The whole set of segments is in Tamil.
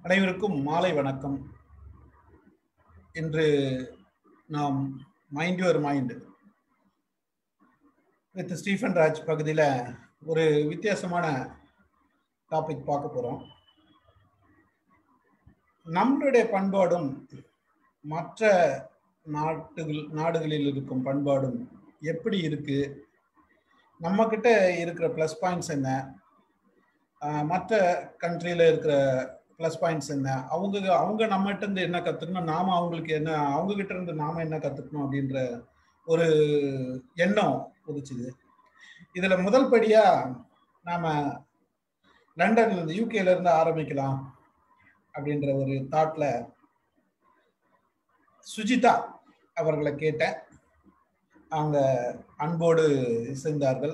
அனைவருக்கும் மாலை வணக்கம் இன்று நாம் mind your mind with Stephen Raj பகுதியில் ஒரு வித்தியாசமான டாபிக் பார்க்க போகிறோம் நம்மளுடைய பண்பாடும் மற்ற நாட்டுகள் நாடுகளில் இருக்கும் பண்பாடும் எப்படி இருக்கு நம்ம கிட்ட இருக்கிற ப்ளஸ் பாயிண்ட்ஸ் என்ன ஆஹ் மற்ற கண்ட்ரியில் இருக்கிற ப்ளஸ் பாயிண்ட்ஸ் என்ன அவங்க அவங்க நம்மகிட்ட இருந்து என்ன கற்றுக்கணும் நாம அவங்களுக்கு என்ன அவங்க கிட்ட இருந்து நாம என்ன கற்றுக்கணும் அப்படின்ற ஒரு எண்ணம் உதிச்சுது இதில் முதல் படியாக நாம் லண்டன் யூகேல இருந்து ஆரம்பிக்கலாம் அப்படின்ற ஒரு தாட்ல சுஜிதா அவர்களை கேட்டேன் அவங்க அன்போடு இசைந்தார்கள்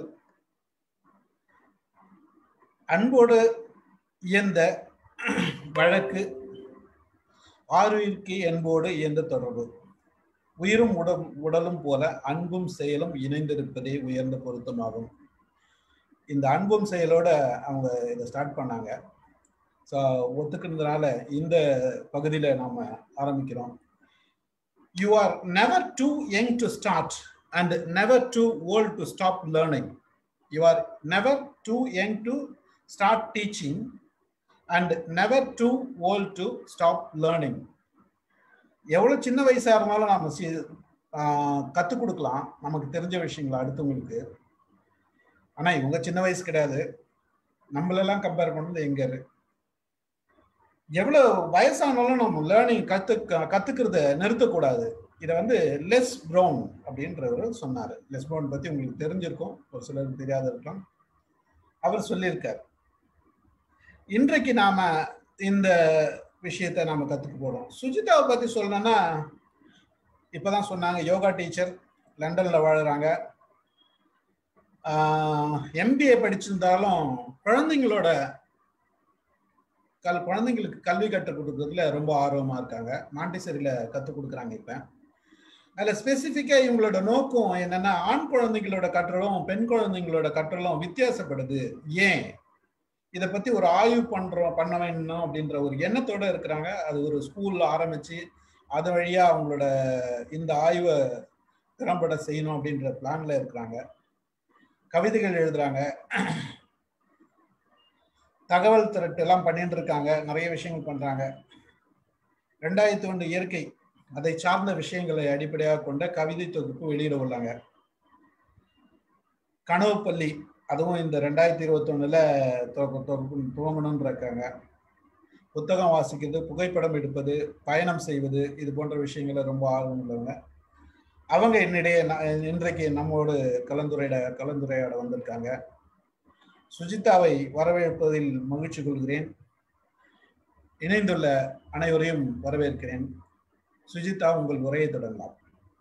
அன்போடு இயந்த வழக்கு ஆறுயிர்க்கு என்போடு இயந்த தொடர்பு உயிரும் உடல் உடலும் போல அன்பும் செயலும் இணைந்திருப்பதே உயர்ந்த பொருத்தமாகும் இந்த அன்பும் செயலோட அவங்க இதை ஸ்டார்ட் பண்ணாங்க ஸோ ஒத்துக்கிறதுனால இந்த பகுதியில் நாம் ஆரம்பிக்கிறோம் you are never too young to start and never too old to stop learning you are never too young to start teaching and never too old to stop learning எவ்வளோ சின்ன வயசாக இருந்தாலும் நம்ம சி கற்றுக் கொடுக்கலாம் நமக்கு தெரிஞ்ச விஷயங்களை அடுத்தவங்களுக்கு ஆனால் இவங்க சின்ன வயசு கிடையாது நம்மளெல்லாம் கம்பேர் பண்ணது எங்க எவ்வளோ வயசானாலும் நம்ம லேர்னிங் கத்து கத்துக்கிறத நிறுத்தக்கூடாது இதை வந்து லெஸ் ப்ரௌன் அப்படின்றவர் சொன்னார் லெஸ் ப்ரௌன் பற்றி உங்களுக்கு தெரிஞ்சிருக்கும் ஒரு சிலருக்கு தெரியாத இருக்கலாம் அவர் சொல்லியிருக்கார் இன்றைக்கு நாம இந்த விஷயத்தை நாம கற்றுக்க போறோம் சுஜிதாவை பற்றி சொல்லணும்னா இப்போதான் சொன்னாங்க யோகா டீச்சர் லண்டனில் வாழுறாங்க எம்பிஏ படிச்சிருந்தாலும் குழந்தைங்களோட கல் குழந்தைங்களுக்கு கல்வி கற்றுக் கொடுக்கறதுல ரொம்ப ஆர்வமாக இருக்காங்க மாண்டிசரியில் கற்றுக் கொடுக்குறாங்க இப்போ அதில் ஸ்பெசிஃபிக்காக இவங்களோட நோக்கம் என்னென்னா ஆண் குழந்தைங்களோட கற்றலும் பெண் குழந்தைங்களோட கற்றலும் வித்தியாசப்படுது ஏன் இதை பற்றி ஒரு ஆய்வு பண்ணுறோம் பண்ண வேணும் அப்படின்ற ஒரு எண்ணத்தோடு இருக்கிறாங்க அது ஒரு ஸ்கூலில் ஆரம்பித்து அது வழியாக அவங்களோட இந்த ஆய்வை திறம்பட செய்யணும் அப்படின்ற பிளானில் இருக்கிறாங்க கவிதைகள் எழுதுறாங்க தகவல் திரட்டு எல்லாம் பண்ணிட்டு இருக்காங்க நிறைய விஷயங்கள் பண்றாங்க ரெண்டாயிரத்தி ஒன்று இயற்கை அதை சார்ந்த விஷயங்களை அடிப்படையாக கொண்ட கவிதை தொகுப்பு வெளியிட உள்ளாங்க கனவு பள்ளி அதுவும் இந்த ரெண்டாயிரத்தி இருபத்தி ஒண்ணுல துவங்கணும்னு இருக்காங்க புத்தகம் வாசிக்கிறது புகைப்படம் எடுப்பது பயணம் செய்வது இது போன்ற விஷயங்களை ரொம்ப ஆர்வம் உள்ளவங்க அவங்க என்னிடையே இன்றைக்கு நம்மோடு கலந்துரையாட கலந்துரையாட வந்திருக்காங்க சுஜிதாவை வரவேற்பதில் மகிழ்ச்சி கொள்கிறேன் இணைந்துள்ள அனைவரையும் வரவேற்கிறேன் சுஜிதா உங்கள் உரையை தொடங்கலாம்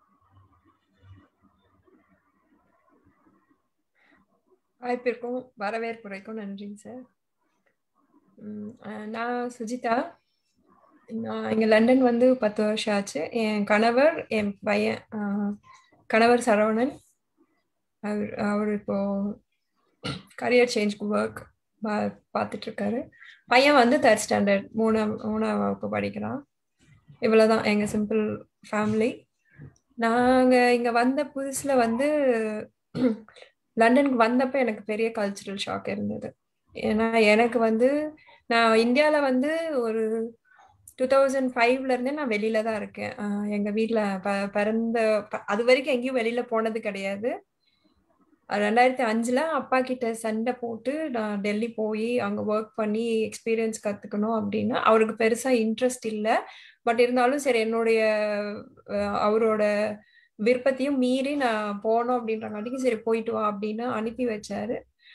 வாய்ப்பிற்கும் வரவேற்புரைக்கும் நன்றிங்க சார் நான் சுஜிதா நான் இங்கே லண்டன் வந்து பத்து வருஷம் ஆச்சு என் கணவர் என் பையன் கணவர் சரவணன் அவர் அவர் இப்போ கரியர் சேஞ்ச்க்கு ஒர்க் பார்த்துட்டு இருக்காரு பையன் வந்து தேர்ட் ஸ்டாண்டர்ட் மூணாம் மூணாம் வகுப்பு படிக்கிறான் இவ்வளோதான் எங்கள் சிம்பிள் ஃபேமிலி நாங்கள் இங்கே வந்த புதுசில் வந்து லண்டனுக்கு வந்தப்போ எனக்கு பெரிய கல்ச்சுரல் ஷாக் இருந்தது ஏன்னா எனக்கு வந்து நான் இந்தியாவில் வந்து ஒரு டூ தௌசண்ட் ஃபைவ்ல இருந்தே நான் வெளியில தான் இருக்கேன் எங்கள் வீட்டில் ப பிறந்த அது வரைக்கும் எங்கேயும் வெளியில போனது கிடையாது ரெண்டாயிரத்தி அஞ்சுல அப்பா கிட்ட சண்டை போட்டு நான் டெல்லி போய் அங்கே ஒர்க் பண்ணி எக்ஸ்பீரியன்ஸ் கற்றுக்கணும் அப்படின்னா அவருக்கு பெருசாக இன்ட்ரெஸ்ட் இல்லை பட் இருந்தாலும் சரி என்னுடைய அவரோட விருப்பத்தையும் மீறி நான் போனோம் அப்படின்றங்காட்டிக்கு சரி போயிட்டு வா அப்படின்னு அனுப்பி வச்சாரு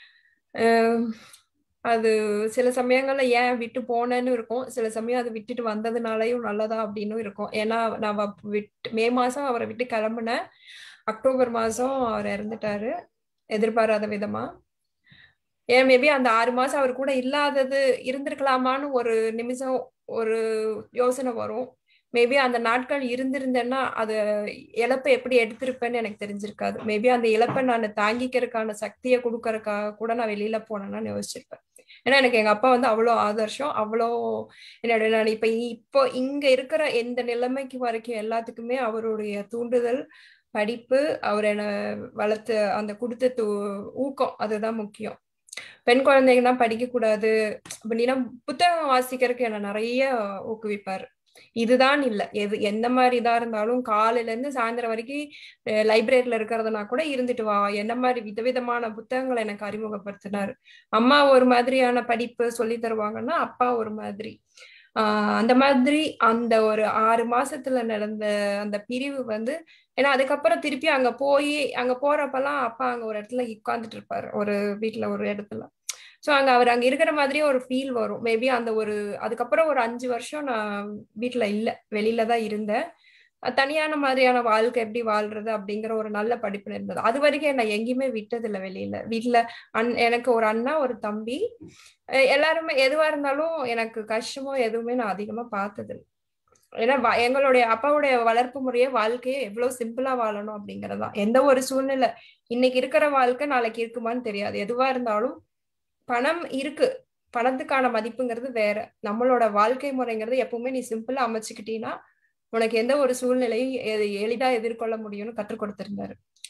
அது சில சமயங்கள்ல ஏன் விட்டு போனேன்னு இருக்கும் சில சமயம் அது விட்டுட்டு வந்ததுனாலயும் நல்லதா அப்படின்னு இருக்கும் ஏன்னா நான் விட்டு மே மாசம் அவரை விட்டு கிளம்புனேன் அக்டோபர் மாசம் அவர் இறந்துட்டாரு எதிர்பாராத விதமா ஏன் மேபி அந்த ஆறு மாசம் அவர் கூட இல்லாதது இருந்திருக்கலாமான்னு ஒரு நிமிஷம் ஒரு யோசனை வரும் மேபி அந்த நாட்கள் இருந்திருந்தேன்னா அது இழப்பை எப்படி எடுத்திருப்பேன்னு எனக்கு தெரிஞ்சிருக்காது மேபி அந்த இழப்பை நான் தாங்கிக்கிறதுக்கான சக்தியை கொடுக்கறதுக்காக கூட நான் வெளியில போனேன்னு யோசிச்சிருப்பேன் ஏன்னா எனக்கு எங்க அப்பா வந்து அவ்வளோ ஆதர்ஷம் அவ்வளோ என்னோட நான் இப்ப இப்போ இங்க இருக்கிற எந்த நிலைமைக்கு வரைக்கும் எல்லாத்துக்குமே அவருடைய தூண்டுதல் படிப்பு அவர் என்ன வளர்த்து அந்த கொடுத்த தூ ஊக்கம் அதுதான் முக்கியம் பெண் குழந்தைங்கன்னா படிக்க கூடாது அப்படின்னா புத்தகம் வாசிக்கிறதுக்கு என்ன நிறைய ஊக்குவிப்பாரு இதுதான் இல்ல எது எந்த மாதிரி இதா இருந்தாலும் காலையில இருந்து சாயந்தரம் வரைக்கும் லைப்ரரியில இருக்கிறதுனா கூட இருந்துட்டு வா என்ன மாதிரி விதவிதமான புத்தகங்களை எனக்கு அறிமுகப்படுத்தினாரு அம்மா ஒரு மாதிரியான படிப்பு சொல்லி தருவாங்கன்னா அப்பா ஒரு மாதிரி ஆஹ் அந்த மாதிரி அந்த ஒரு ஆறு மாசத்துல நடந்த அந்த பிரிவு வந்து ஏன்னா அதுக்கப்புறம் திருப்பி அங்க போய் அங்க போறப்பெல்லாம் அப்பா அங்க ஒரு இடத்துல உட்கார்ந்துட்டு இருப்பாரு ஒரு வீட்டுல ஒரு இடத்துல ஸோ அங்க அவர் அங்க இருக்கிற மாதிரியே ஒரு ஃபீல் வரும் மேபி அந்த ஒரு அதுக்கப்புறம் ஒரு அஞ்சு வருஷம் நான் வீட்டுல இல்ல வெளியில தான் இருந்தேன் தனியான மாதிரியான வாழ்க்கை எப்படி வாழ்றது அப்படிங்கிற ஒரு நல்ல படிப்புல இருந்தது அது வரைக்கும் நான் எங்கேயுமே விட்டது இல்லை வெளியில வீட்டுல அன் எனக்கு ஒரு அண்ணா ஒரு தம்பி எல்லாருமே எதுவா இருந்தாலும் எனக்கு கஷ்டமோ எதுவுமே நான் அதிகமா பார்த்தது ஏன்னா எங்களுடைய அப்பாவுடைய வளர்ப்பு முறையே வாழ்க்கையை எவ்வளவு சிம்பிளா வாழணும் அப்படிங்கறதா எந்த ஒரு சூழ்நிலை இன்னைக்கு இருக்கிற வாழ்க்கை நாளைக்கு இருக்குமான்னு தெரியாது எதுவா இருந்தாலும் பணம் இருக்கு பணத்துக்கான மதிப்புங்கிறது வேற நம்மளோட வாழ்க்கை முறைங்கிறது எப்பவுமே நீ சிம்பிளா அமைச்சுக்கிட்டீங்கன்னா உனக்கு எந்த ஒரு சூழ்நிலையும் எளிதா எதிர்கொள்ள முடியும்னு கற்றுக் கொடுத்திருந்தாரு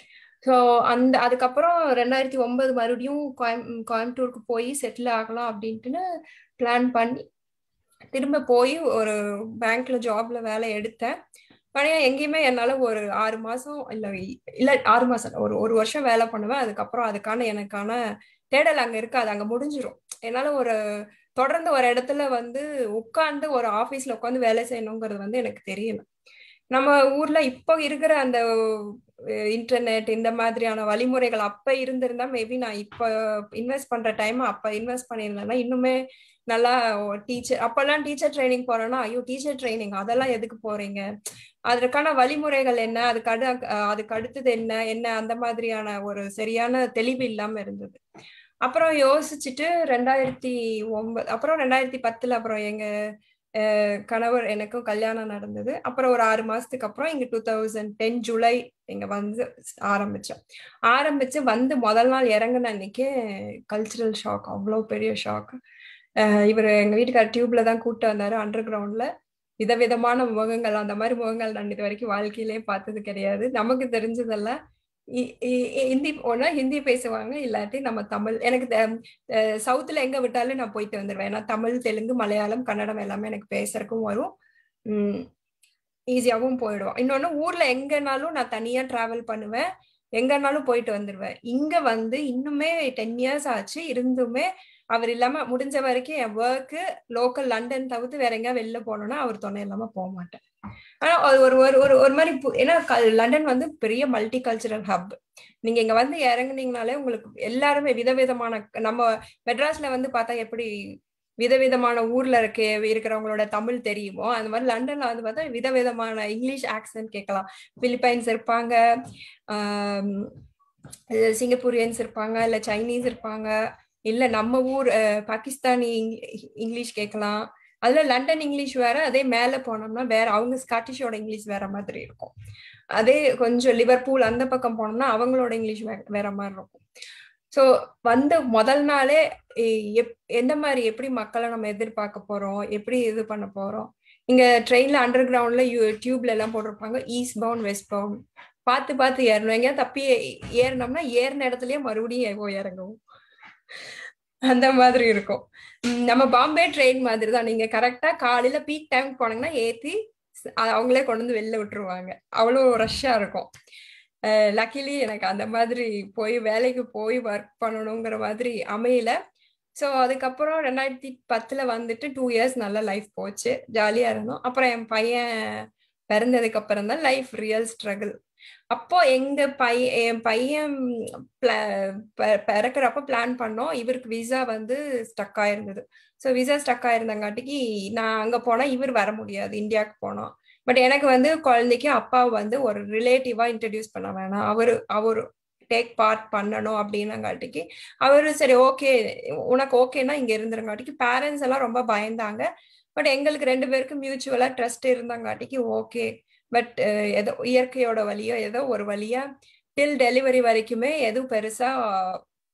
ஸோ அந்த அதுக்கப்புறம் ரெண்டாயிரத்தி ஒன்பது மறுபடியும் கோயம் கோயம்புத்தூருக்கு போய் செட்டில் ஆகலாம் அப்படின்ட்டுன்னு பிளான் பண்ணி திரும்ப போய் ஒரு பேங்க்ல ஜாப்ல வேலை எடுத்தேன் ஆனால் எங்கேயுமே என்னால் ஒரு ஆறு மாதம் இல்லை இல்லை ஆறு மாதம் ஒரு ஒரு வருஷம் வேலை பண்ணுவேன் அதுக்கப்புறம் அதுக்கான எனக்கான தேடல் அங்கே இருக்காது அங்கே முடிஞ்சிரும் என்னால் ஒரு தொடர்ந்து ஒரு இடத்துல வந்து உட்காந்து ஒரு ஆஃபீஸில் உட்காந்து வேலை செய்யணுங்கிறது வந்து எனக்கு தெரியல நம்ம ஊர்ல இப்போ இருக்கிற அந்த இன்டர்நெட் இந்த மாதிரியான வழிமுறைகள் அப்ப இருந்திருந்தா மேபி நான் இப்போ இன்வெஸ்ட் பண்ற டைம் அப்ப இன்வெஸ்ட் பண்ணியிருந்தேன்னா இன்னுமே நல்லா டீச்சர் அப்பெல்லாம் டீச்சர் ட்ரைனிங் போறேன்னா ஐயோ டீச்சர் ட்ரைனிங் அதெல்லாம் எதுக்கு போறீங்க அதற்கான வழிமுறைகள் என்ன அதுக்கு அடு அதுக்கு அடுத்தது என்ன என்ன அந்த மாதிரியான ஒரு சரியான தெளிவு இல்லாம இருந்தது அப்புறம் யோசிச்சுட்டு ரெண்டாயிரத்தி ஒன்பது அப்புறம் ரெண்டாயிரத்தி பத்துல அப்புறம் எங்க கணவர் எனக்கும் கல்யாணம் நடந்தது அப்புறம் ஒரு ஆறு மாசத்துக்கு அப்புறம் இங்க டூ தௌசண்ட் டென் ஜூலை இங்க வந்து ஆரம்பிச்சோம் ஆரம்பிச்சு வந்து முதல் நாள் இறங்கின அன்னைக்கு கல்ச்சுரல் ஷாக் அவ்வளோ பெரிய ஷாக் இவர் எங்க வீட்டுக்கார டியூப்ல தான் கூப்பிட்டு வந்தாரு அண்டர் கிரவுண்ட்ல விதவிதமான முகங்கள் அந்த மாதிரி முகங்கள் நான் இது வரைக்கும் வாழ்க்கையிலே பார்த்தது கிடையாது நமக்கு தெரிஞ்சதெல்லாம் ஹிந்தி போனா ஹிந்தி பேசுவாங்க இல்லாட்டி நம்ம தமிழ் எனக்கு சவுத்துல எங்க விட்டாலும் நான் போயிட்டு வந்துடுவேன் ஏன்னா தமிழ் தெலுங்கு மலையாளம் கன்னடம் எல்லாமே எனக்கு பேசுறதுக்கும் வரும் உம் ஈஸியாகவும் போயிடுவோம் இன்னொன்னு ஊர்ல எங்கனாலும் நான் தனியா டிராவல் பண்ணுவேன் எங்கனாலும் போயிட்டு வந்துடுவேன் இங்க வந்து இன்னுமே டென் இயர்ஸ் ஆச்சு இருந்துமே அவர் இல்லாம முடிஞ்ச வரைக்கும் என் ஒர்க்கு லோக்கல் லண்டன் தவிர்த்து வேற எங்கேயா வெளில போனோம்னா அவர் துணை இல்லாம போக மாட்டேன் ஆனா ஒரு ஒரு ஒரு ஒரு மாதிரி ஏன்னா லண்டன் வந்து பெரிய மல்டி கல்ச்சரல் ஹப் நீங்க இங்க வந்து இறங்குனீங்கனாலே உங்களுக்கு எல்லாருமே விதவிதமான நம்ம மெட்ராஸ்ல வந்து பார்த்தா எப்படி விதவிதமான ஊர்ல இருக்க இருக்கிறவங்களோட தமிழ் தெரியுமோ அந்த மாதிரி லண்டன்ல வந்து பார்த்தா விதவிதமான இங்கிலீஷ் ஆக்சன்ட் கேட்கலாம் பிலிப்பைன்ஸ் இருப்பாங்க சிங்கப்பூரியன்ஸ் இருப்பாங்க இல்ல சைனீஸ் இருப்பாங்க இல்ல நம்ம ஊர் பாகிஸ்தானி இங்கிலீஷ் கேட்கலாம் அதுல லண்டன் இங்கிலீஷ் வேற அதே மேல போனோம்னா வேற அவங்க ஸ்காட்டிஷோட இங்கிலீஷ் வேற மாதிரி இருக்கும் அதே கொஞ்சம் லிவர்பூல் அந்த பக்கம் போனோம்னா அவங்களோட இங்கிலீஷ் வேற மாதிரி இருக்கும் ஸோ வந்து முதல் நாளே எந்த மாதிரி எப்படி மக்களை நம்ம எதிர்பார்க்க போறோம் எப்படி இது பண்ண போறோம் இங்க ட்ரெயின்ல அண்டர் கிரவுண்ட்ல டியூப்ல எல்லாம் போட்டிருப்பாங்க ஈஸ்ட் பவுண்ட் வெஸ்ட் பவுண்ட் பார்த்து பார்த்து ஏறணும் எங்கேயா தப்பி ஏறினோம்னா ஏறின இடத்துலயே மறுபடியும் இறங்கவும் அந்த மாதிரி இருக்கும் நம்ம பாம்பே ட்ரெயின் மாதிரி தான் நீங்க கரெக்டா காலையில பீக் டைம் போனீங்கன்னா ஏத்தி அவங்களே கொண்டு வந்து வெளில விட்டுருவாங்க அவ்வளோ ரஷ்ஷா இருக்கும் லக்கிலி எனக்கு அந்த மாதிரி போய் வேலைக்கு போய் ஒர்க் பண்ணணுங்கிற மாதிரி அமையல ஸோ அதுக்கப்புறம் ரெண்டாயிரத்தி பத்துல வந்துட்டு டூ இயர்ஸ் நல்ல லைஃப் போச்சு ஜாலியா இருந்தோம் அப்புறம் என் பையன் பிறந்ததுக்கு அப்புறம் தான் லைஃப் ரியல் ஸ்ட்ரகிள் அப்போ எங்க பையன் என் பையன் பிறக்கிறப்ப பிளான் பண்ணோம் இவருக்கு விசா வந்து ஸ்டக் ஆயிருந்தது ஸோ விசா ஸ்டக் ஆயிருந்தங்காட்டிக்கு நான் அங்க போனா இவர் வர முடியாது இந்தியாவுக்கு போனோம் பட் எனக்கு வந்து குழந்தைக்கு அப்பா வந்து ஒரு ரிலேட்டிவா இன்ட்ரடியூஸ் பண்ண வேணாம் அவரு அவரு டேக் பார்ட் பண்ணணும் அப்படின்னங்காட்டிக்கு அவரு சரி ஓகே உனக்கு ஓகேன்னா இங்க இருந்துருங்காட்டிக்கு பேரண்ட்ஸ் எல்லாம் ரொம்ப பயந்தாங்க பட் எங்களுக்கு ரெண்டு பேருக்கும் மியூச்சுவலா ட்ரஸ்ட் இருந்தங்காட்டிக்கு ஓகே பட் ஏதோ இயற்கையோட வழியோ ஏதோ ஒரு வழியா டில் டெலிவரி வரைக்குமே எதுவும் பெருசா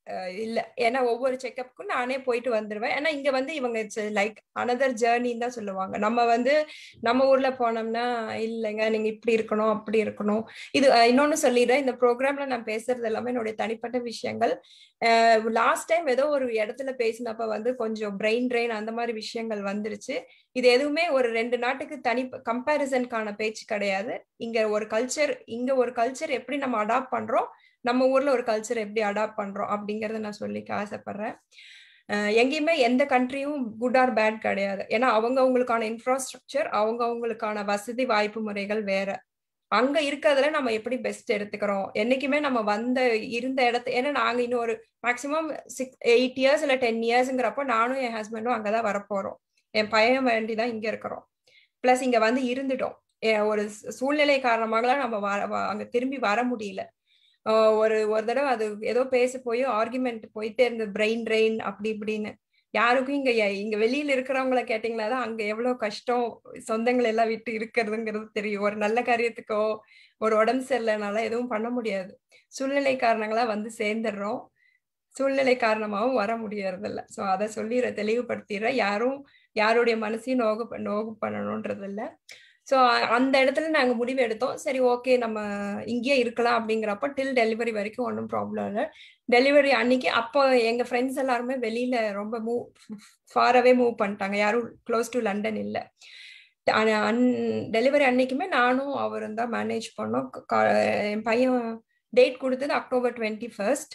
இல்ல ஏன்னா ஒவ்வொரு செக்கப்புக்கும் நானே போயிட்டு வந்துருவேன் ஏன்னா இங்க வந்து இவங்க இட்ஸ் லைக் அனதர் ஜேர்னின்னு தான் சொல்லுவாங்க நம்ம வந்து நம்ம ஊர்ல போனோம்னா இல்லைங்க நீங்க இப்படி இருக்கணும் அப்படி இருக்கணும் இது இன்னொன்னு சொல்லிடுறேன் இந்த ப்ரோக்ராம்ல நான் பேசுறது எல்லாமே என்னுடைய தனிப்பட்ட விஷயங்கள் லாஸ்ட் டைம் ஏதோ ஒரு இடத்துல பேசினப்ப வந்து கொஞ்சம் பிரெயின் ட்ரெயின் அந்த மாதிரி விஷயங்கள் வந்துருச்சு இது எதுவுமே ஒரு ரெண்டு நாட்டுக்கு தனி கம்பேரிசனுக்கான பேச்சு கிடையாது இங்க ஒரு கல்ச்சர் இங்க ஒரு கல்ச்சர் எப்படி நம்ம அடாப்ட் பண்றோம் நம்ம ஊர்ல ஒரு கல்ச்சர் எப்படி அடாப்ட் பண்றோம் அப்படிங்கறத நான் சொல்லிக்க ஆசைப்படுறேன் எங்கேயுமே எந்த கண்ட்ரியும் குட் ஆர் பேட் கிடையாது ஏன்னா அவங்க அவங்களுக்கான இன்ஃப்ராஸ்ட்ரக்சர் அவங்க அவங்களுக்கான வசதி வாய்ப்பு முறைகள் வேற அங்க இருக்கிறதுல நம்ம எப்படி பெஸ்ட் எடுத்துக்கிறோம் என்னைக்குமே நம்ம வந்த இருந்த இடத்த ஏன்னா நாங்க இன்னும் ஒரு மேக்சிமம் சிக்ஸ் எயிட் இயர்ஸ் இல்ல டென் இயர்ஸ்ங்கிறப்போ நானும் என் ஹஸ்பண்டும் அங்கதான் வரப்போறோம் என் பையன் வேண்டி தான் இங்க இருக்கிறோம் பிளஸ் இங்க வந்து இருந்துட்டோம் ஒரு சூழ்நிலை காரணமாக நம்ம அங்க திரும்பி வர முடியல ஒரு ஒரு தடவை அது ஏதோ பேச போய் ஆர்குமெண்ட் போயிட்டே இருந்த பிரெயின் ட்ரெயின் அப்படி இப்படின்னு யாருக்கும் இங்க இங்க வெளியில இருக்கிறவங்கள கேட்டீங்களா தான் அங்க எவ்வளவு கஷ்டம் சொந்தங்கள் எல்லாம் விட்டு இருக்கிறதுங்கிறது தெரியும் ஒரு நல்ல காரியத்துக்கோ ஒரு உடம்பு சரியில்லைனால எதுவும் பண்ண முடியாது சூழ்நிலை காரணங்களா வந்து சேர்ந்துடுறோம் சூழ்நிலை காரணமாகவும் வர முடியறது இல்லை ஸோ அதை சொல்லிடுற தெளிவுபடுத்திடுற யாரும் யாருடைய மனசையும் நோகு நோகு பண்ணணும்ன்றது இல்லை ஸோ அந்த இடத்துல நாங்கள் முடிவு எடுத்தோம் சரி ஓகே நம்ம இங்கேயே இருக்கலாம் அப்படிங்கிறப்ப டில் டெலிவரி வரைக்கும் ஒன்றும் ப்ராப்ளம் இல்லை டெலிவரி அன்னைக்கு அப்போ எங்கள் ஃப்ரெண்ட்ஸ் எல்லாருமே வெளியில ரொம்ப மூவ் ஃபாரவே மூவ் பண்ணிட்டாங்க யாரும் க்ளோஸ் டு லண்டன் இல்லை அன் டெலிவரி அன்னைக்குமே நானும் அவரும் தான் மேனேஜ் பண்ணோம் என் பையன் டேட் கொடுத்தது அக்டோபர் டுவெண்ட்டி ஃபர்ஸ்ட்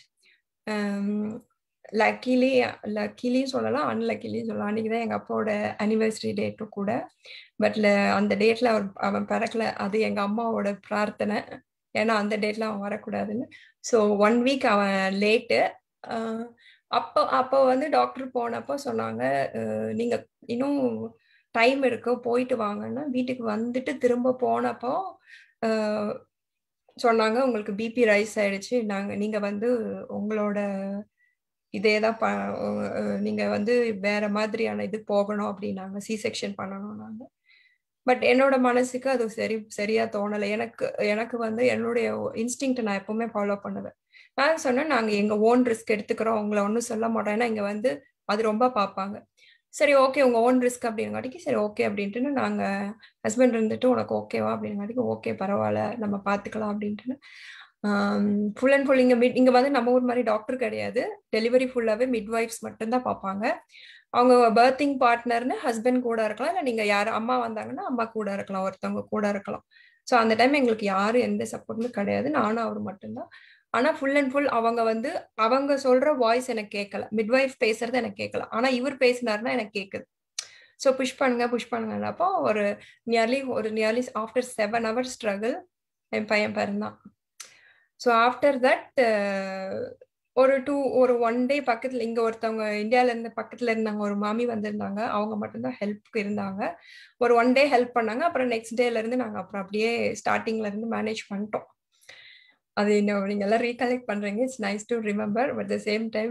லக்கிலி லக்கிலியும் சொல்லலாம் அன்லக்கிலியும் சொல்லலாம் அன்னைக்கு தான் எங்கள் அப்பாவோட அனிவர்சரி டேட்டும் கூட பட்ல அந்த டேட்ல அவர் அவன் பிறக்கல அது எங்கள் அம்மாவோட பிரார்த்தனை ஏன்னா அந்த டேட்ல அவன் வரக்கூடாதுன்னு ஸோ ஒன் வீக் அவன் லேட்டு அப்போ அப்போ வந்து டாக்டர் போனப்போ சொன்னாங்க நீங்கள் இன்னும் டைம் இருக்கு போயிட்டு வாங்கன்னா வீட்டுக்கு வந்துட்டு திரும்ப போனப்போ சொன்னாங்க உங்களுக்கு பிபி ரைஸ் ஆயிடுச்சு நாங்கள் நீங்கள் வந்து உங்களோட இதே தான் ப நீங்க வந்து வேற மாதிரியான இது போகணும் அப்படின்னாங்க சி செக்ஷன் பண்ணணும் நாங்க பட் என்னோட மனசுக்கு அது சரி சரியா தோணலை எனக்கு எனக்கு வந்து என்னுடைய இன்ஸ்டிங் நான் எப்பவுமே ஃபாலோ பண்ணுவேன் நான் சொன்னேன் நாங்க எங்க ஓன் ரிஸ்க் எடுத்துக்கிறோம் உங்களை ஒன்றும் சொல்ல மாட்டோம் ஏன்னா இங்க வந்து அது ரொம்ப பார்ப்பாங்க சரி ஓகே உங்க ஓன் ரிஸ்க் அப்படிங்காட்டிக்கு சரி ஓகே அப்படின்ட்டு நாங்க ஹஸ்பண்ட் இருந்துட்டு உனக்கு ஓகேவா அப்படிங்காட்டிக்கு ஓகே பரவாயில்ல நம்ம பாத்துக்கலாம் அப்படின்ட்டு ஃபுல் அண்ட் ஃபுல் இங்க இங்க வந்து நம்ம ஊர் மாதிரி டாக்டர் கிடையாது டெலிவரி ஃபுல்லாவே மிட்வைஃப்ஸ் மட்டும்தான் பார்ப்பாங்க அவங்க பர்த்திங் பார்ட்னர்னு ஹஸ்பண்ட் கூட இருக்கலாம் இல்லை நீங்க யார் அம்மா வந்தாங்கன்னா அம்மா கூட இருக்கலாம் ஒருத்தவங்க கூட இருக்கலாம் ஸோ அந்த டைம் எங்களுக்கு யாரும் எந்த சப்போர்ட்டுமே கிடையாது நானும் அவர் மட்டும்தான் ஆனா ஃபுல் அண்ட் ஃபுல் அவங்க வந்து அவங்க சொல்ற வாய்ஸ் எனக்கு கேட்கல மிட்வைஃப் பேசுறது எனக்கு கேட்கல ஆனா இவர் பேசினாருன்னா எனக்கு கேட்குது ஸோ புஷ் பண்ணுங்க புஷ் பண்ணுங்கன்னப்போ ஒரு நியர்லி ஒரு nearly after seven hours struggle என் பையன் பிறந்தான் ஸோ ஆஃப்டர் தட் ஒரு டூ ஒரு ஒன் டே பக்கத்துல இங்க ஒருத்தவங்க இந்தியால இருந்து பக்கத்துல இருந்தாங்க ஒரு மாமி வந்திருந்தாங்க அவங்க மட்டும்தான் ஹெல்ப்க்கு இருந்தாங்க ஒரு ஒன் டே ஹெல்ப் பண்ணாங்க அப்புறம் நெக்ஸ்ட் டேல இருந்து நாங்க அப்புறம் அப்படியே ஸ்டார்டிங்ல இருந்து மேனேஜ் பண்ணிட்டோம் அது இன்னும் நீங்க எல்லாம் ரீகலெக்ட் பண்றீங்க it's nice to remember but the same time